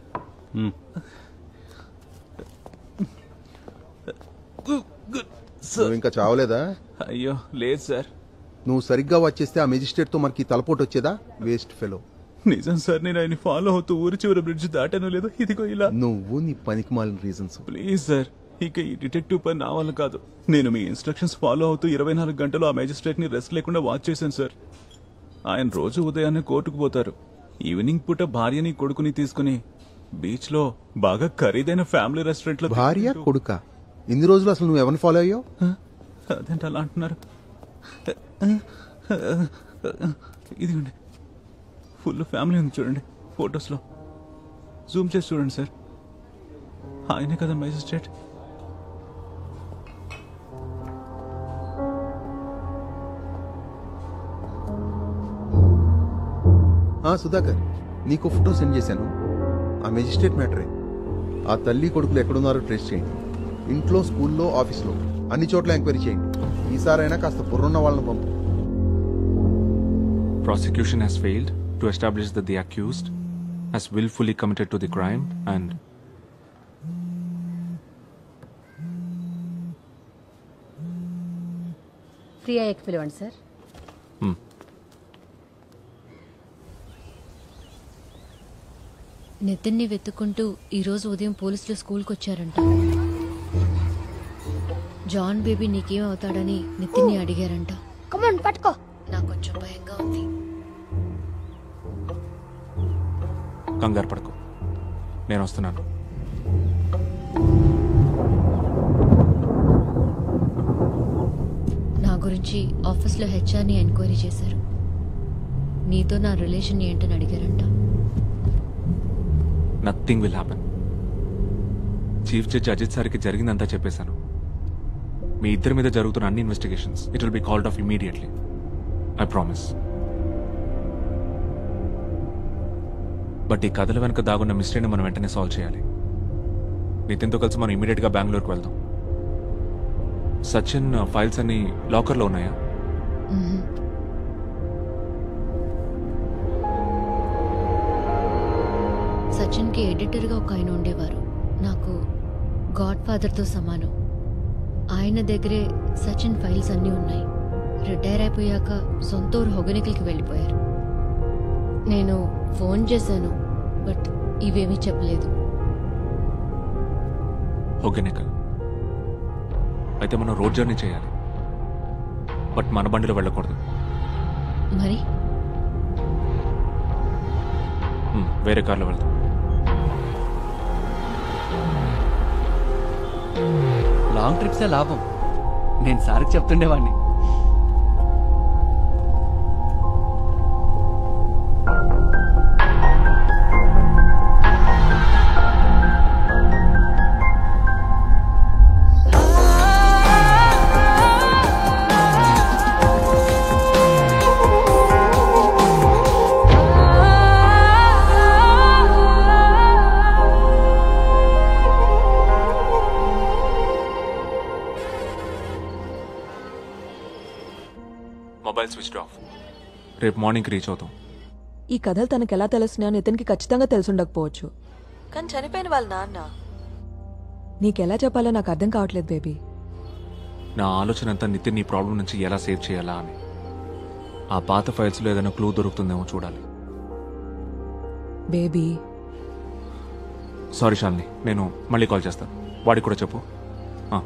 నువ్వు ఇంకా చావలేదా
అయ్యో లేదు సార్
నువ్వు సరిగ్గా వచ్చేస్తే ఆ మెజిస్ట్రేట్ తో మనకి తలపోటు వచ్చేదా వేస్ట్ ఫెలో
నిజం సార్ నేను ఆయన ఫాలో అవుతూ ఊరి చివరి బ్రిడ్జ్ దాటాను లేదు ఇదిగో ఇలా
నువ్వు నీ పనికి మాలిన రీజన్స్
ప్లీజ్ సార్ ఇక ఈ డిటెక్టివ్ పని నా వల్ల కాదు నేను మీ ఇన్స్ట్రక్షన్స్ ఫాలో అవుతూ ఇరవై నాలుగు గంటలు ఆ మేజిస్ట్రేట్ ని రెస్ట్ లేకుండా వాచ్ చేశాను సార్ ఆయన రోజు ఉదయాన్నే కోర్టుకు పోతారు ఈవినింగ్ పూట భార్యని కొడుకుని తీసుకుని బీచ్ లో బాగా ఖరీదైన ఫ్యామిలీ రెస్టారెంట్ లో
భార్య కొడుక ఇన్ని రోజులు అసలు నువ్వు ఎవరిని ఫాలో అయ్యావు
అదేంటి అలా అంటున్నారు ఇదిగోండి ఫుల్ ఫ్యామిలీ ఉంది చూడండి ఫొటోస్ లో జూమ్ చేసి చూడండి సార్ ఆయనే కదా మేజిస్ట్రేట్
ఆ సుధాకర్ నీకు ఫోటో సెండ్ చేశాను ఆ మెజిస్ట్రేట్ మ్యాటరే ఆ తల్లి కొడుకులు ఎక్కడున్నారో ట్రేస్ చేయండి ఇంట్లో స్కూల్లో ఆఫీస్లో అన్ని చోట్ల ఎంక్వైరీ చేయండి ఈసారైనా కాస్త బుర్రున్న వాళ్ళని పంపు
Prosecution has failed to establish that the accused has willfully committed to the crime and
free అయ్యాక పిలవండి సార్
నితిన్ని వెతుక్కుంటూ ఈరోజు ఉదయం పోలీసులు స్కూల్కి వచ్చారంట జాన్ బేబీ నీకేం అవుతాడని నితిన్ని అడిగారంట
కమన్ పట్టుకో
నాకు కొంచెం భయంగా ఉంది
కంగారు పడకు నేను వస్తున్నాను
నా గురించి ఆఫీస్లో హెచ్ఆర్ని ఎంక్వైరీ చేశారు నీతో నా రిలేషన్ ఏంటని అడిగారంట
nothing will happen chief judge Ajit సార్కి జరిగిందంతా చెప్పేశాను మీ ఇద్దరి మీద జరుగుతున్న అన్ని investigations it will be called off immediately I promise but ఈ కథల వెనక దాగున్న మిస్టరీని మనం వెంటనే సాల్వ్ చేయాలి నితిన్తో కలిసి మనం ఇమీడియట్గా బెంగళూరుకు వెళ్దాం సచిన్ ఫైల్స్ అన్ని లాకర్లో ఉన్నాయా
మ్మ్. సచిన్కి ఎడిటర్గా ఒక ఆయన ఉండేవారు నాకు గాడ్ ఫాదర్తో సమానం ఆయన దగ్గరే సచిన్ ఫైల్స్ అన్నీ ఉన్నాయి రిటైర్ అయిపోయాక సొంత ఊరు హొగనికల్కి వెళ్ళిపోయారు నేను ఫోన్ చేశాను బట్ ఇవేమీ చెప్పలేదు
హొగెనికల్ అయితే మనం రోడ్ జర్నీ చేయాలి బట్ మన బండిలో వెళ్ళకూడదు
మరి
మ్, వేరే కార్లో వెళ్దాం
లాంగ్ ట్రిప్సే లాభం నేను సార్కి చెప్తుండేవాడిని
మొబైల్ స్విచ్ ఆఫ్ రేపు మార్నింగ్కి రీచ్ అవుతాం
ఈ కథలు తనకు ఎలా తెలుస్తున్నాయో నితిన్కి ఖచ్చితంగా తెలుసుండకపోవచ్చు కానీ చనిపోయిన వాళ్ళ నాన్న నీకెలా చెప్పాలో నాకు అర్థం కావట్లేదు బేబీ
నా ఆలోచన అంతా నితిన్ నీ ప్రాబ్లం నుంచి ఎలా సేవ్ చేయాలా అని ఆ పాత ఫైల్స్లో ఏదైనా క్లూ దొరుకుతుందేమో చూడాలి
బేబీ
సారీ శాలిని నేను మళ్ళీ కాల్ చేస్తాను వాడికి కూడా చెప్పు ఆ,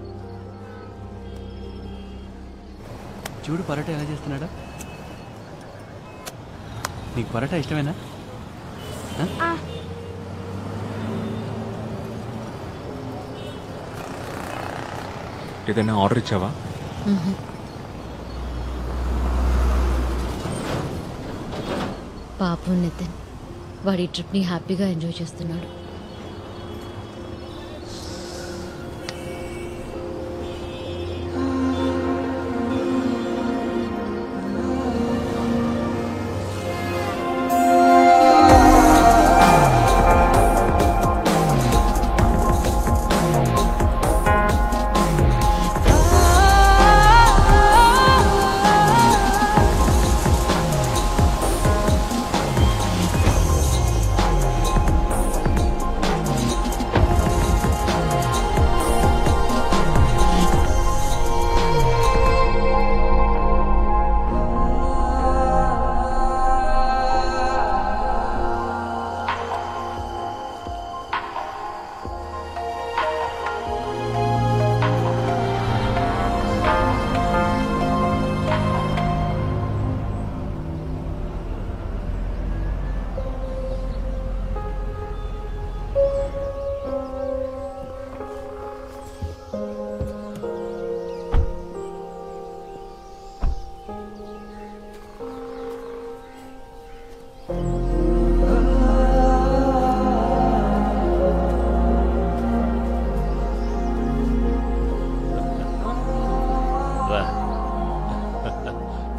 చూడు పరోటా ఎలా చేస్తున్నాడా నీకు పరోటా ఇష్టమేనా ఆ?
ఏదైనా ఆర్డర్ ఇచ్చావా
మ్మ్. పాపం నితిన్ వాడి ట్రిప్ని హ్యాపీగా ఎంజాయ్ చేస్తున్నాడు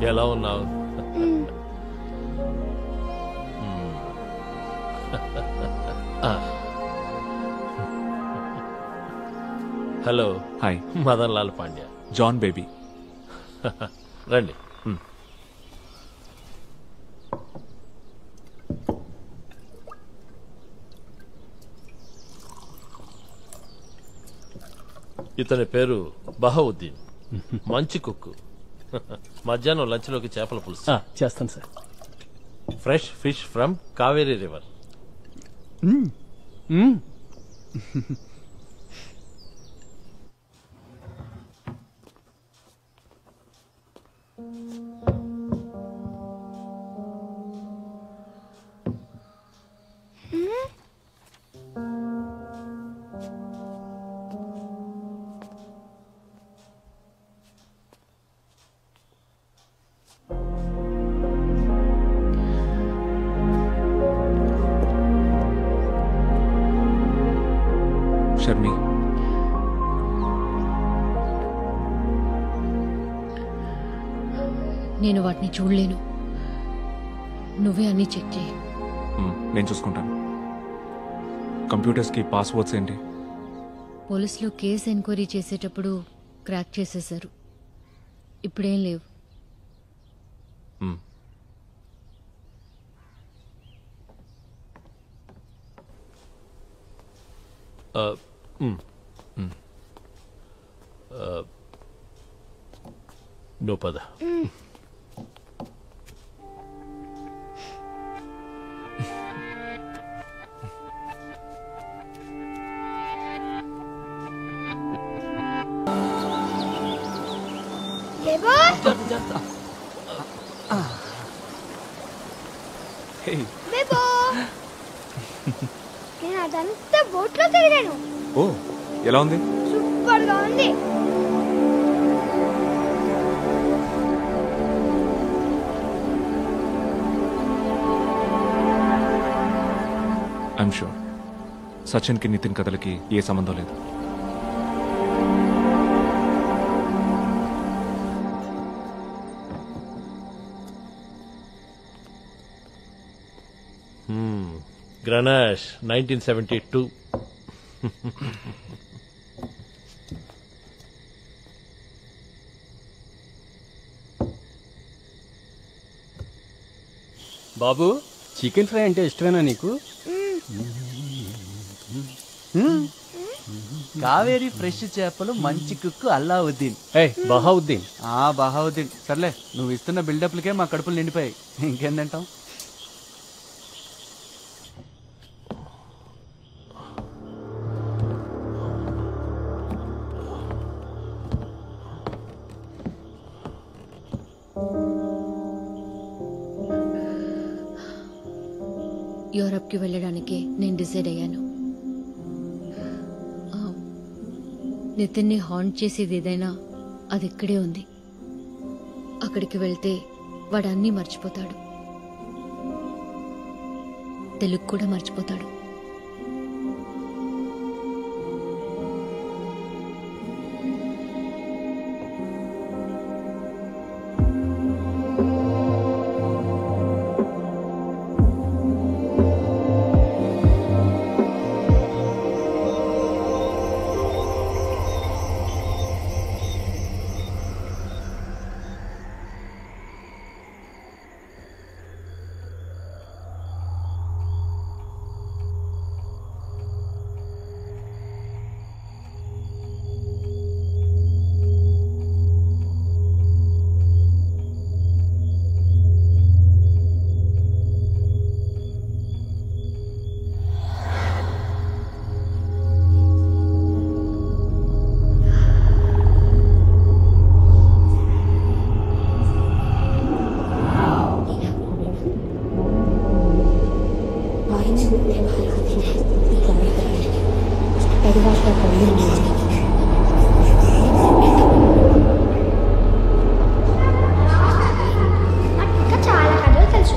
ఎలా ఉన్నావు ఆ. Hello
hi
Madan Lal Pandya
John baby
రండి ఇతని పేరు బహవుద్దీన్ మంచి కుక్కు మధ్యాహ్నం లంచ్లోకి చేపల పులుసు
చేస్తాను sir
fresh fish from Kaveri river
Sharmi
నేను వాటిని చూడలేను నువ్వే అన్ని చెక్ చేయి
మ్, నేను చూసుకుంటాను కంప్యూటర్స్కి పాస్వర్డ్స్ ఏంటి
పోలీసులు కేసు ఎంక్వైరీ చేసేటప్పుడు క్రాక్ చేసేశారు ఇప్పుడేం లేవు
మ్.
ఆ, మ్. ఆ, నువ్వు పద
దేవా బేబో నేను అదంతా బోట్లో తిరిగాను
ఓ ఎలా ఉంది
సూపర్ గా ఉంది
ఐఎమ్ షూర్ సచిన్కి నితిన్ కథలకి ఏ సంబంధం లేదు
గ్రనాష్ నైన్టీన్ సెవెంటీ టూ
బాబు చికెన్ ఫ్రై అంటే ఇష్టమేనా నీకు మ్మ్. కావేరి ఫ్రెష్ చేపలు మంచి కుక్కు అల్లావుద్దీన్ ఏ బహావుద్దీన్ ఆ బహావుద్దీన్ సర్లే నువ్వు ఇస్తున్న బిల్డప్లకే మా కడుపులు నిండిపోయాయి ఇంకేం తింటాం
యూరప్కి వెళ్ళడానికి నేను డిసైడ్ అయ్యాను ఆ, నితిన్ని హాంట్ చేసేది ఏదైనా అది ఇక్కడే ఉంది అక్కడికి వెళ్తే వాడు అన్నీ మర్చిపోతాడు తెలుగు కూడా మర్చిపోతాడు
ఇంకా చాలా కథలు తెలుసు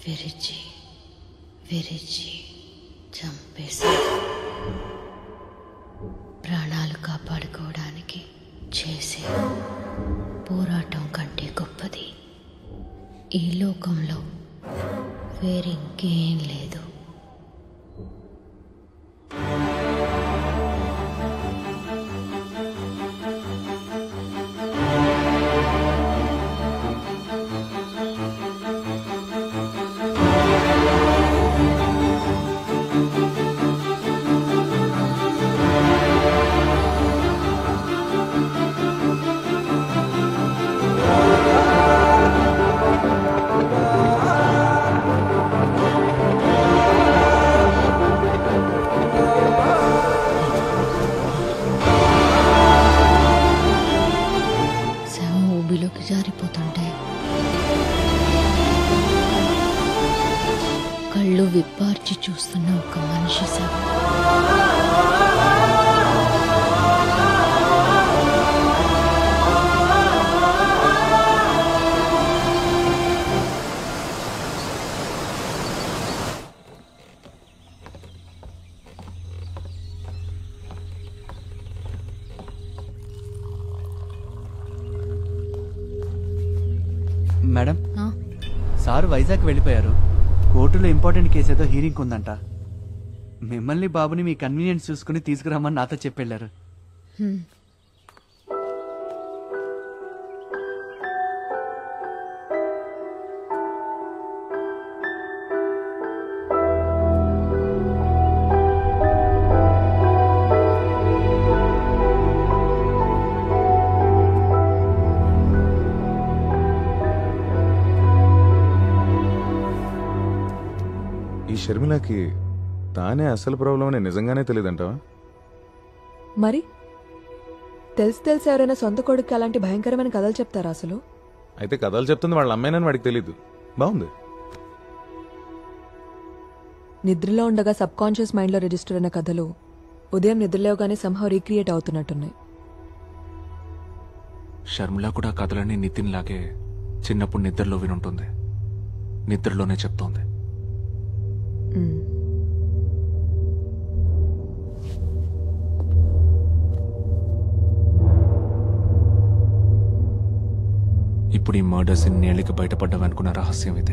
విరిచి విరిచి చంపేశారు ప్రాణాలు కాపాడుకోవడానికి చేసే పోరాటం కంటే గొప్పది ఈ లోకంలో వేరింకేం లేదు శవం ఊబిలోకి జారిపోతుంటే కళ్ళు విప్పార్చి చూస్తున్న ఒక మనిషి శవం
మేడం
ఆ?
సార్ వైజాగ్ వెళ్ళిపోయారు కోర్టులో ఇంపార్టెంట్ కేసు ఏదో హీరింగ్ ఉందంట మిమ్మల్ని బాబుని మీ కన్వీనియన్స్ చూసుకుని తీసుకురామని నాతో చెప్పెళ్ళారు
హ్మ్.
ఈ షర్మిలకి తానే అసలు ప్రాబ్లం అని నిజంగానే తెలియదంటావా
మరి తెలిసి తెలిసి ఎవరైనా సొంత కొడుకు అలాంటి భయంకరమైన కథలు చెప్తారా అసలు
అయితే కథలు చెప్తుంది వాళ్ళ అమ్మాయినని వాడికి తెలియదు బాగుంది
నిద్రలో ఉండగా సబ్ కాన్షియస్ మైండ్లో రిజిస్టర్ అయిన కథలు ఉదయం నిద్రలేవగానే సంహవ్ రీక్రియేట్ అవుతున్నట్టున్నాయి
షర్మిల కూడా కథలన్నీ నితిన్ లాగే చిన్నప్పుడు నిద్రలో వినుంటుంది నిద్రలోనే చెప్తోంది
మ్మ్.
ఇప్పుడు ఈ మర్డర్స్ నేళ్ళకి బయటపడ్డావనుకున్న రహస్యం ఇదే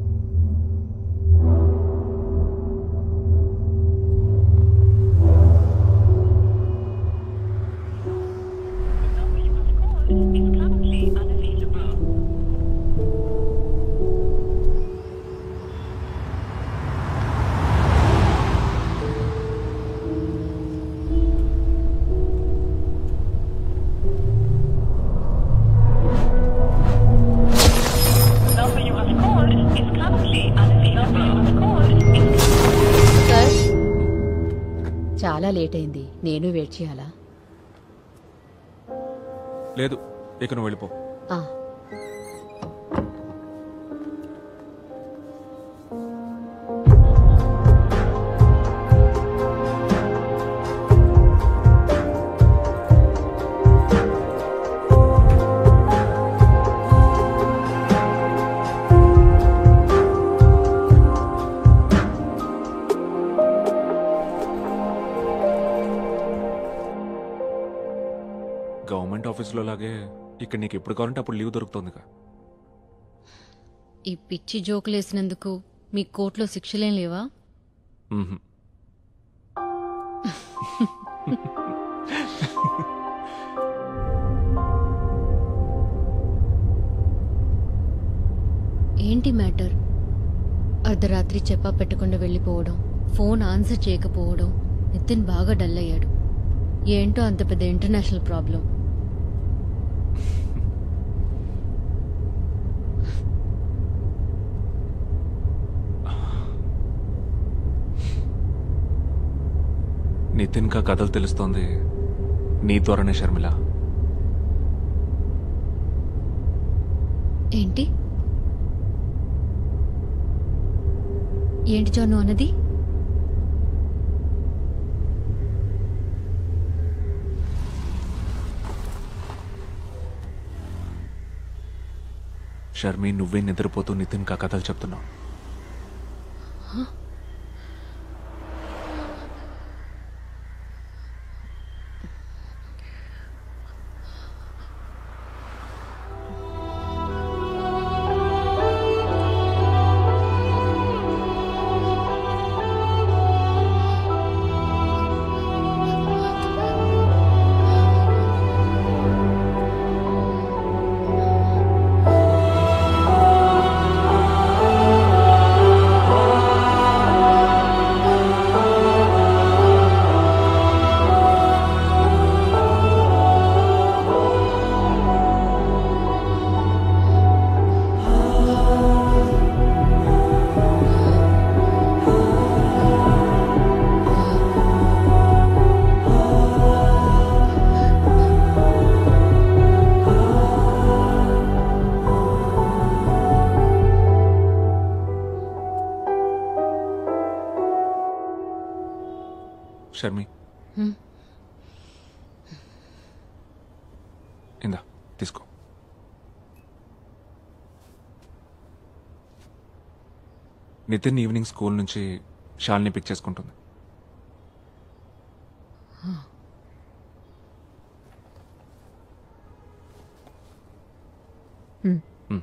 సార్ చాలా లేట్ అయింది నేను వెయిట్ చేయాలా
లేదు ఇక నువ్వు వెళ్ళిపో
ఆ,
గవర్నమెంట్ ఆఫీస్లో లాగే ఇక్కడ నీకు ఎప్పుడు కావాలంటే అప్పుడు లీవ్ దొరుకుతుందిగా
ఈ పిచ్చి జోకులు వేసినందుకు మీ కోర్టులో శిక్షలేం లేవా
మ్హూ.
ఏంటి మ్యాటర్ అర్ధరాత్రి చెప్పా పెట్టకుండా వెళ్ళిపోవడం ఫోన్ ఆన్సర్ చేయకపోవడం నితిన్ బాగా డల్ అయ్యాడు ఏంటో అంత పెద్ద ఇంటర్నేషనల్ ప్రాబ్లం
నితిన్ కా కథలు తెలుస్తోంది నీ ద్వారానే షర్మిల
ఏంటి ఏంటి జాను అన్నది
షర్మి నువ్వే నిద్రపోతూ నితిన్ కా కథలు చెప్తున్నావు షర్మి
హ్మ్.
ఇందా తీసుకో నితిన్ ఈవినింగ్ స్కూల్ నుంచి షాల్ని పిక్ చేసుకుంటుంది
హ్మ్.
హ్మ్.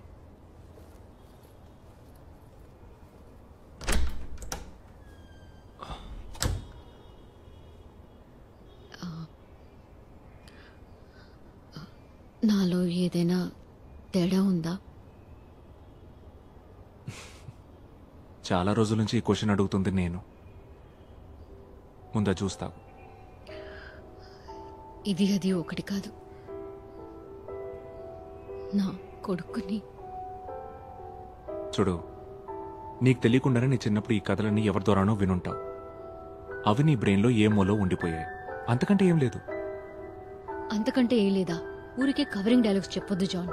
నాలో ఏదైనా తేడా ఉందా
చాలా రోజుల నుంచి ఈ క్వశ్చన్ అడుగుతుంది నేను ముందా చూస్తావు
ఇది అది ఒకటి కాదు నా కొడుకుని
చూడు నీకు తెలియకుండానే నీ చిన్నప్పుడు ఈ కథలన్నీ ఎవరి ద్వారానో వినుంటావు అవి నీ బ్రెయిన్లో ఏ మూలో ఉండిపోయాయి అంతకంటే ఏం లేదు
అంతకంటే ఏం లేదా ఊరికే కవరింగ్ డైలాగ్స్ చెప్పొద్దు John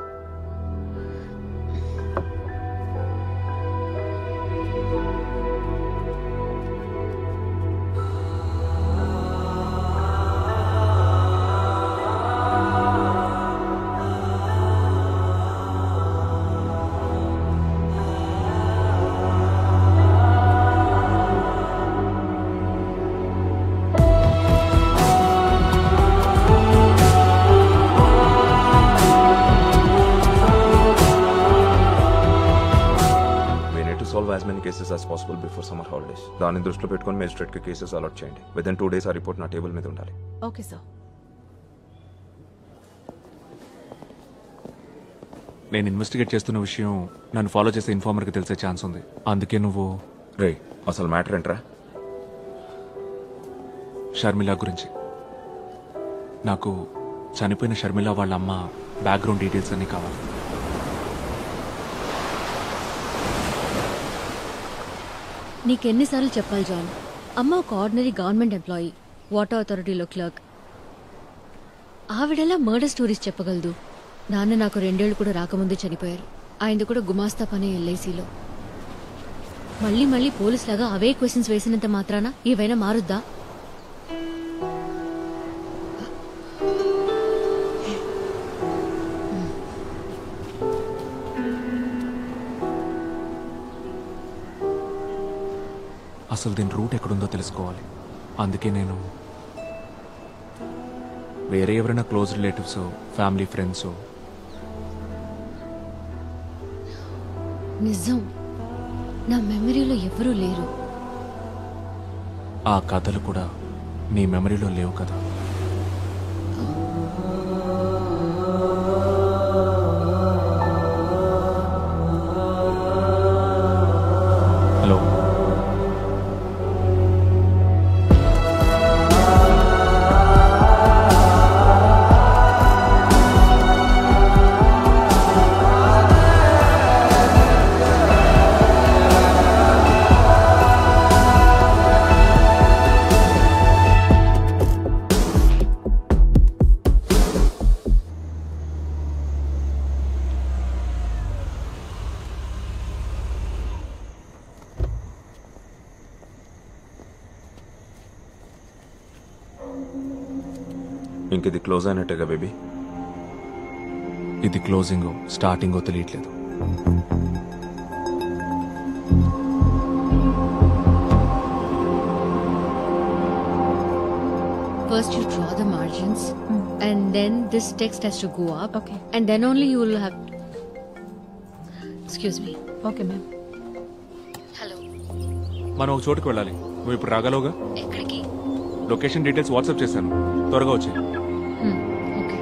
we need to solve as many cases as possible before summer holidays దాన్ని దృష్టిలో పెట్టుకొని మేజిస్ట్రేట్కి కేసెస్ అలాట్ చేయండి విత్ ఇన్ టూ డేస్ ఆ రిపోర్ట్ నా టేబుల్ మీద ఉండాలి
ఓకే సార్
నేను ఇన్వెస్టిగేట్ చేస్తున్న విషయం నన్ను ఫాలో చేసే ఇన్ఫార్మర్కి తెలిసే ఛాన్స్ ఉంది అందుకే నువ్వు
రే అసలు మ్యాటర్ ఏంట్రా
షర్మిల గురించి నాకు చనిపోయిన షర్మిల వాళ్ళ అమ్మ బ్యాక్గ్రౌండ్ డీటెయిల్స్ అన్నీ కావాలి
నీకెన్నిసార్లు చెప్పాలి జాన్ అమ్మ ఒక ఆర్డినరీ గవర్నమెంట్ ఎంప్లాయీ వాటర్ అథారిటీలో క్లర్క్ ఆవిడెలా మర్డర్ స్టోరీస్ చెప్పగలదు నాన్న నాకు రెండేళ్లు కూడా రాకముందే చనిపోయారు ఆయనది కూడా గుమాస్తా పని ఎల్ఐసిలో మళ్ళీ మళ్ళీ పోలీస్ లాగా అవే క్వశ్చన్స్ వేసినంత మాత్రాన ఏవైనా మారుద్దా
అసలు దీని రూట్ ఎక్కడుందో తెలుసుకోవాలి అందుకే నేను వేరే ఎవరైనా క్లోజ్ రిలేటివ్స్ ఫ్యామిలీ ఫ్రెండ్స్
నిజం నా మెమరీలో ఎవరూ లేరు
ఆ కథలు కూడా నీ మెమరీలో లేవు కదా హలో
ఇంక ఇది క్లోజ్ అయినట్టేగా బేబీ
ఇది క్లోజింగ్ స్టార్టింగో తెలియట్లేదు
First, you draw the margins, and then this text has to go up. Okay. And then only you will have. Excuse me.
Okay, ma'am.
మనం ఒక చోటుకు వెళ్ళాలి నువ్వు ఇప్పుడు రాగలవుగా
ఎక్కడికి
లొకేషన్ డీటెయిల్స్ వాట్సాప్ చేశాను త్వరగా వచ్చే
ఓకే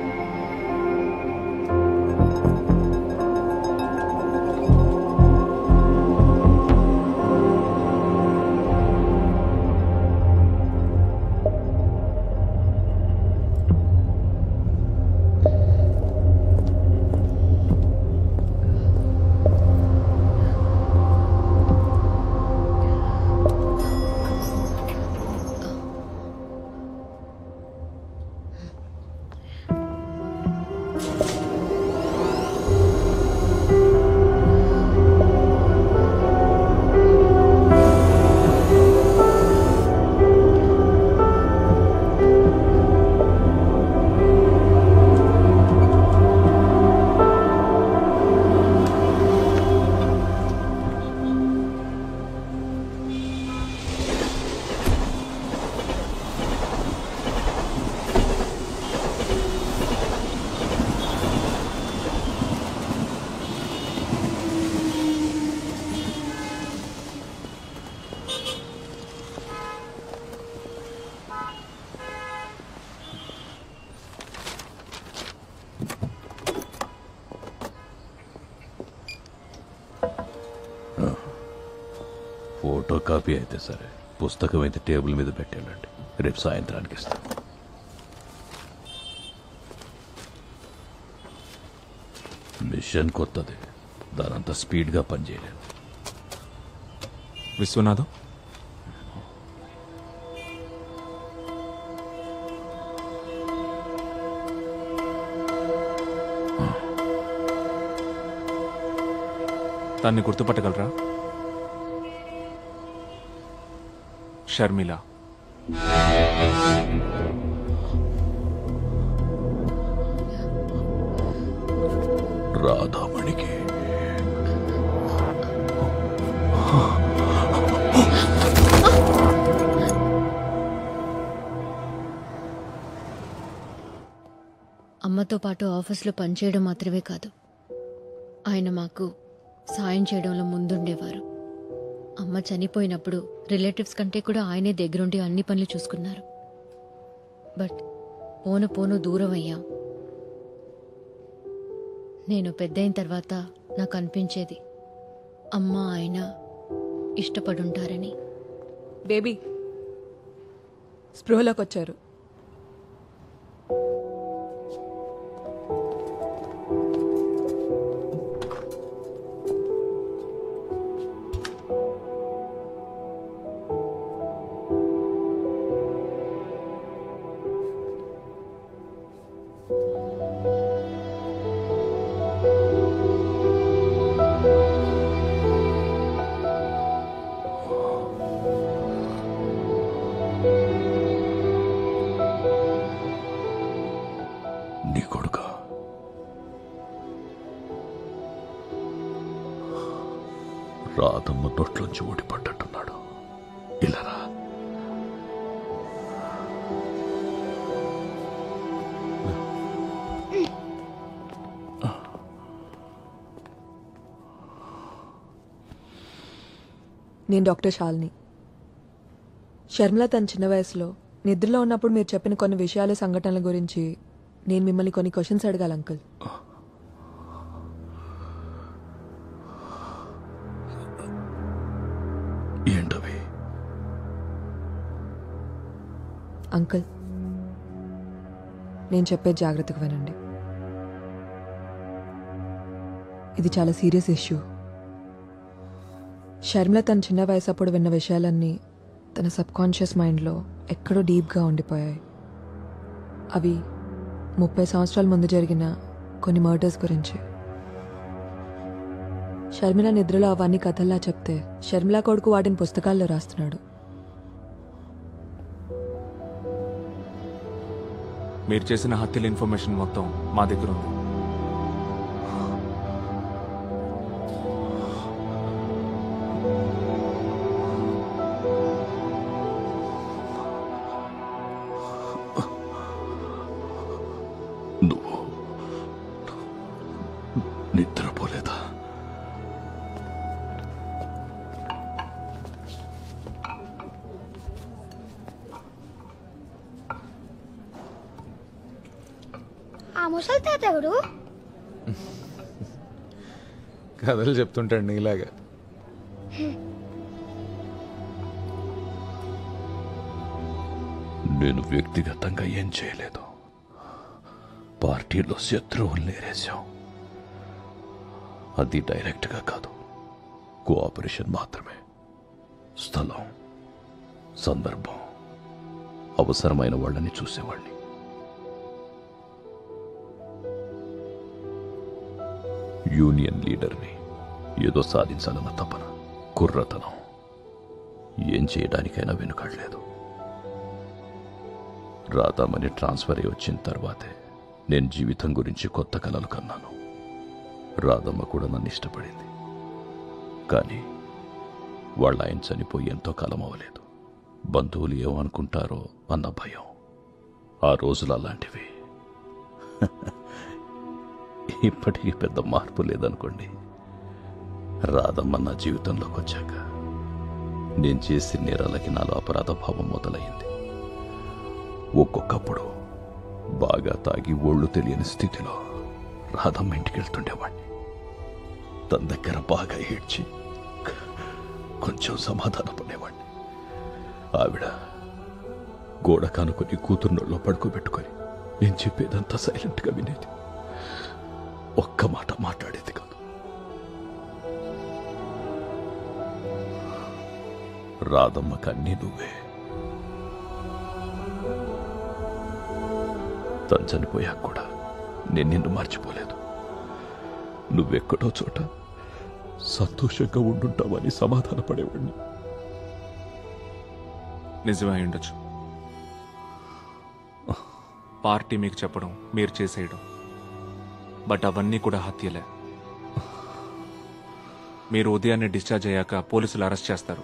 ఫోటో కాపీ అయితే సరే పుస్తకం అయితే టేబుల్ మీద పెట్టేళ్ళండి రేపు సాయంత్రానికి ఇస్తాను మిషన్ కొత్తది దానంత స్పీడ్గా పనిచేయలేదు
విశ్వనాథం దాన్ని గుర్తుపట్టగలరా షర్మిల
రాధామణికి
అమ్మతో పాటు ఆఫీస్లో పనిచేయడం మాత్రమే కాదు ఆయన మాకు సాయం చేయడంలో ముందుండేవారు అమ్మ చనిపోయినప్పుడు రిలేటివ్స్ కంటే కూడా ఆయనే దగ్గరుండి అన్ని పనులు చూసుకున్నారు బట్ పోను పోను దూరం అయ్యాం నేను పెద్దయిన తర్వాత నాకు అనిపించేది అమ్మ ఆయన ఇష్టపడుంటారని
బేబీ స్పృహలోకి వచ్చారు
నీ కొడుక రాధమ్మ నోట్లోంచి ఊడిపడ్డట్టున్నాడు ఇలా రా.
నేను డాక్టర్ శాలిని షర్మిల తన చిన్న వయసులో నిద్రలో ఉన్నప్పుడు మీరు చెప్పిన కొన్ని విషయాలు సంఘటనల గురించి నేను మిమ్మల్ని కొన్ని క్వశ్చన్స్ అడగాలి అంకుల్
ఏంటవి
అంకుల్ నేను చెప్పేది జాగ్రత్తగా వినండి ఇది చాలా సీరియస్ ఇష్యూ షర్మిల తన చిన్న వయసు అప్పుడు విన్న విషయాలన్నీ తన సబ్ కాన్షియస్ మైండ్లో ఎక్కడో డీప్గా ఉండిపోయాయి అవి ముప్పై సంవత్సరాల ముందు జరిగిన కొన్ని మర్డర్స్ గురించి షర్మిల నిద్రలో అవన్నీ కథల్లా చెప్తే షర్మిల కొడుకు వాటిని పుస్తకాల్లో రాస్తున్నాడు
మీరు చేసిన హత్యల ఇన్ఫర్మేషన్ మొత్తం మా దగ్గర ఉంది
ఆ ముసలి తాత ఎవరు
కథలు చెప్తుంటాడు నీలాగా
నేను వ్యక్తిగతంగా ఏం చేయలేదు పార్టీలో శత్రువులు నేరేశాం అది డైరెక్ట్గా కాదు కోఆపరేషన్ మాత్రమే స్థలం సందర్భం అవసరమైన వాళ్ళని చూసేవాడిని యూనియన్ లీడర్ని ఏదో సాధించాలన్న తపన కుర్రతనం ఏం చేయడానికైనా వెనుకాడలేదు రాధామణి ట్రాన్స్ఫర్ అయి వచ్చిన తర్వాతే నేను జీవితం గురించి కొత్త కలలు కన్నాను రాధమ్మ కూడా నన్ను ఇష్టపడింది కానీ వాళ్ళ ఆయన చనిపోయి ఎంతో కాలం అవ్వలేదు బంధువులు ఏమనుకుంటారో అన్న భయం ఆ రోజులు అలాంటివి ఇప్పటికీ పెద్ద మార్పు లేదనుకోండి రాధమ్మ నా జీవితంలోకి వచ్చాక నేను చేసిన నేరాలకి నాలో అపరాధ భావం మొదలైంది ఒక్కొక్కప్పుడు బాగా తాగి ఒళ్ళు తెలియని స్థితిలో రాధమ్మ ఇంటికి వెళ్తుండేవాణ్ణి తన దగ్గర బాగా ఏడ్చి కొంచెం సమాధాన పడేవాణ్ణి ఆవిడ గోడ కానుకొని కూతుర్నోళ్ళలో పడుకోబెట్టుకొని నేను చెప్పేదంతా సైలెంట్గా వినేది ఒక్క మాట మాట్లాడేది కాదు రాధమ్మకి అన్నీ నువ్వే తను చనిపోయాక కూడా నేను నిన్ను మర్చిపోలేదు నువ్వెక్కడో చోట సంతోషంగా ఉండుంటావని సమాధాన పడేవాడిని
నిజమే అయి ఉండొచ్చు పార్టీ మీకు చెప్పడం మీరు చేసేయడం బట్ అవన్నీ కూడా హత్యలే మీరు ఉదయాన్నే డిశ్చార్జ్ అయ్యాక పోలీసులు అరెస్ట్ చేస్తారు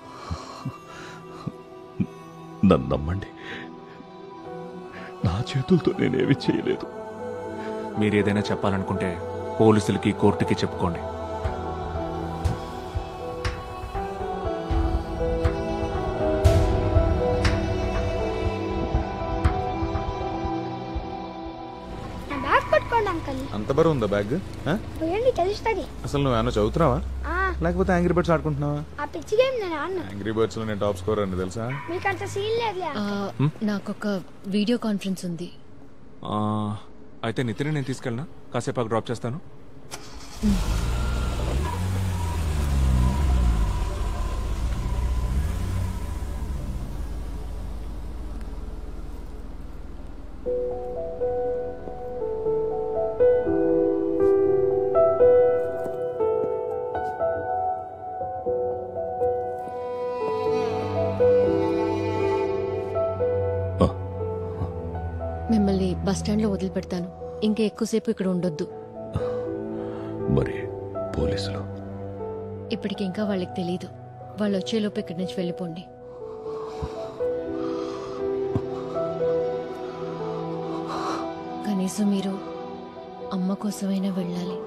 నన్ను నమ్మండి నా చేతులతో నేనేమి చేయలేదు
మీరు ఏదైనా చెప్పాలనుకుంటే పోలీసులకి కోర్టుకి చెప్పుకోండి
నా బ్యాగ్ పట్టుకోండి అంకల్
అంత బరువు ఉందా బ్యాగ్ ఆ?
పోయండి తెలుస్తుంది
అసలు నువ్వు ఏమన్నా చదువుతున్నావా
ఆ,
లేకపోతే యాంగ్రీ బర్డ్స్ ఆడుకుంటున్నావా
ఆ పిచ్చి గేమ్ నేను ఆడను
యాంగ్రీ బర్డ్స్ లో నేను టాప్ స్కోర్ అని తెలుసా
మీకు అంత సీన్ లేదులే
ఆ, నాకొక వీడియో కాన్ఫరెన్స్ ఉంది
ఆ, అయితే నితిన్ నేను తీసుకెళ్ళనా కాసేపు డ్రాప్ చేస్తాను
మిమ్మల్ని బస్ స్టాండ్లో వదిలిపెడతాను ఇంకా ఎక్కువసేపు ఇక్కడ ఉండొద్దు
మరి పోలీసులు
ఇప్పటికి ఇంకా వాళ్ళకి తెలియదు వాళ్ళు వచ్చేలోపు ఇక్కడి నుంచి వెళ్ళిపోండి కనీసం మీరు అమ్మ కోసమైనా వెళ్ళాలి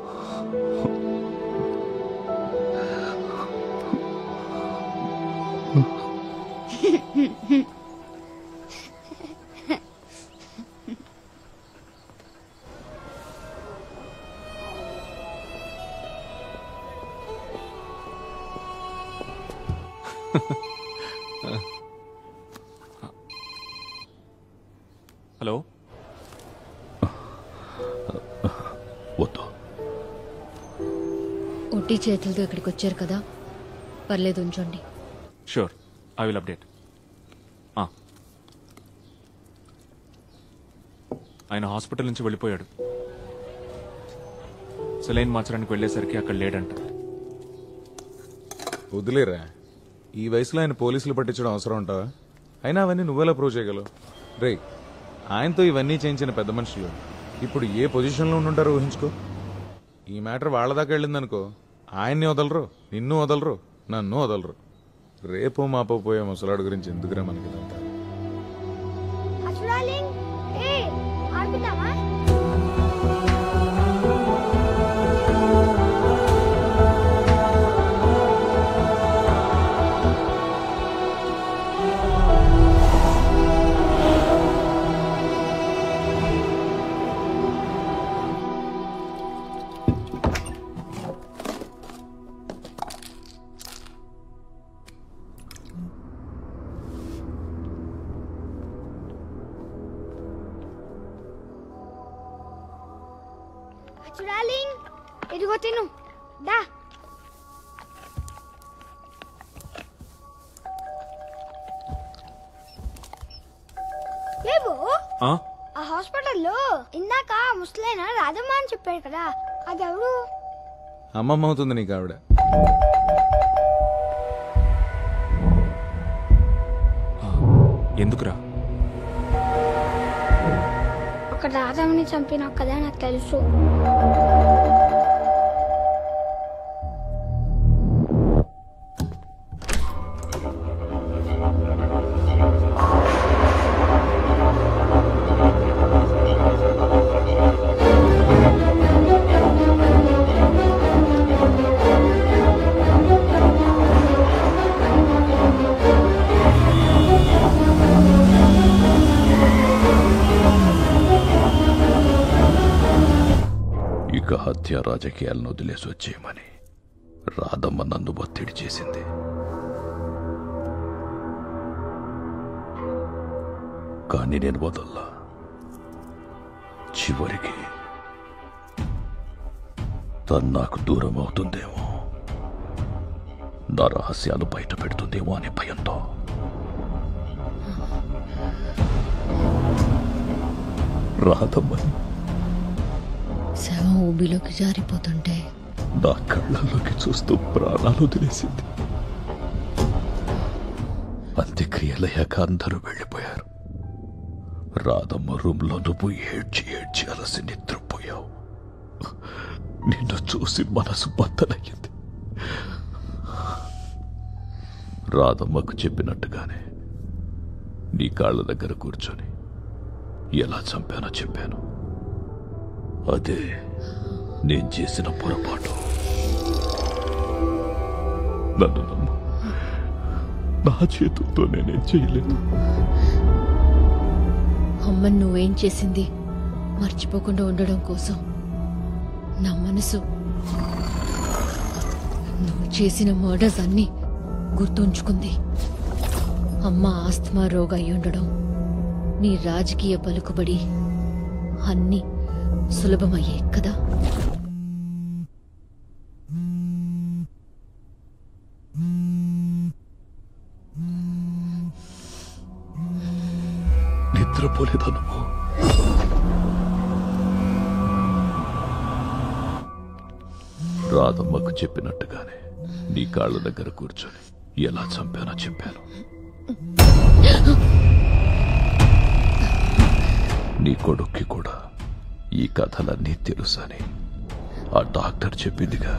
హలో
వద్దు
ఒట్టి చేతులతో ఇక్కడికి వచ్చారు కదా పర్లేదు ఉంచండి
షూర్ ఐ విల్ అప్డేట్ ఆయన హాస్పిటల్ నుంచి వెళ్ళిపోయాడు సెలైన్ మార్చడానికి వెళ్ళేసరికి అక్కడ లేడంట
వదిలేరా ఈ వయసులో ఆయన పోలీసులు పట్టించడం అవసరం ఉంటావా అయినా అవన్నీ నువ్వెలా ప్రూవ్ చేయగలవు రే ఆయనతో ఇవన్నీ చేయించిన పెద్ద మనుషులు ఇప్పుడు ఏ పొజిషన్లో ఉండుంటారో ఊహించుకో ఈ మ్యాటర్ వాళ్ళ దాకా వెళ్ళిందనుకో ఆయన్ని వదలరు నిన్ను వదలరు నన్ను వదలరు రేపో మాపో పోయే ముసలాడు గురించి ఎందుకురా మనకి ఇదంతా
చూడాలి ఏ ఆడుకుందామా డార్లింగ్ ఇదిగో తిను దా లేవు
ఆ?
ఆ హాస్పిటల్లో ఇందాక ముసలైన రాధమ్మ అని చెప్పాడు కదా అది ఎవరు
అమ్మమ్మ అవుతుంది నీకు ఆవిడ
ఎందుకురా
ఒక రాధమ్మని చంపినావు కదా నాకు తెలుసు
ఇక హత్య రాజకీయాలను వదిలేసి వచ్చేయమని రాధమ్మ నన్ను ఒత్తిడి చేసింది కానీ నేను వదల్లా చివరికి తను నాకు దూరం అవుతుందేమో నా రహస్యాలు బయట పెడుతుందేమో అనే భయంతో రాధమ్మని
శవం ఊబిలోకి జారిపోతుంటే
నా కళ్ళల్లోకి చూస్తూ ప్రాణాలు వదిలేసింది అంత్యక్రియలయ్యాక అందరూ వెళ్ళిపోయారు రాధమ్మ రూమ్లో నువ్వు ఏడ్చి ఏడ్చి అలసి నిద్రపోయావు నిన్ను చూసి మనసు బద్దలయ్యింది రాధమ్మకు చెప్పినట్టుగానే నీ కాళ్ళ దగ్గర కూర్చొని ఎలా చంపానో చెప్పాను అదే నేను చేసిన పొరపాటు నన్ను నమ్ము నా చేతులతో నేనేం చేయలేదు
అమ్మని నువ్వేం చేసింది మర్చిపోకుండా ఉండడం కోసం నా మనసు నువ్వు చేసిన మర్డర్స్ అన్నీ గుర్తుంచుకుంది అమ్మ ఆస్తమా రోగ అయి ఉండడం నీ రాజకీయ పలుకుబడి అన్నీ సులభమయ్యాయి కదా
నిద్రపోలేదా నువ్వు రాధమ్మకు చెప్పినట్టుగానే నీ కాళ్ళ దగ్గర కూర్చొని ఎలా చంపానో చెప్పాను నీ కొడుక్కి కూడా ఈ కథలన్నీ తెలుసని ఆ డాక్టర్ చెప్పిందిగా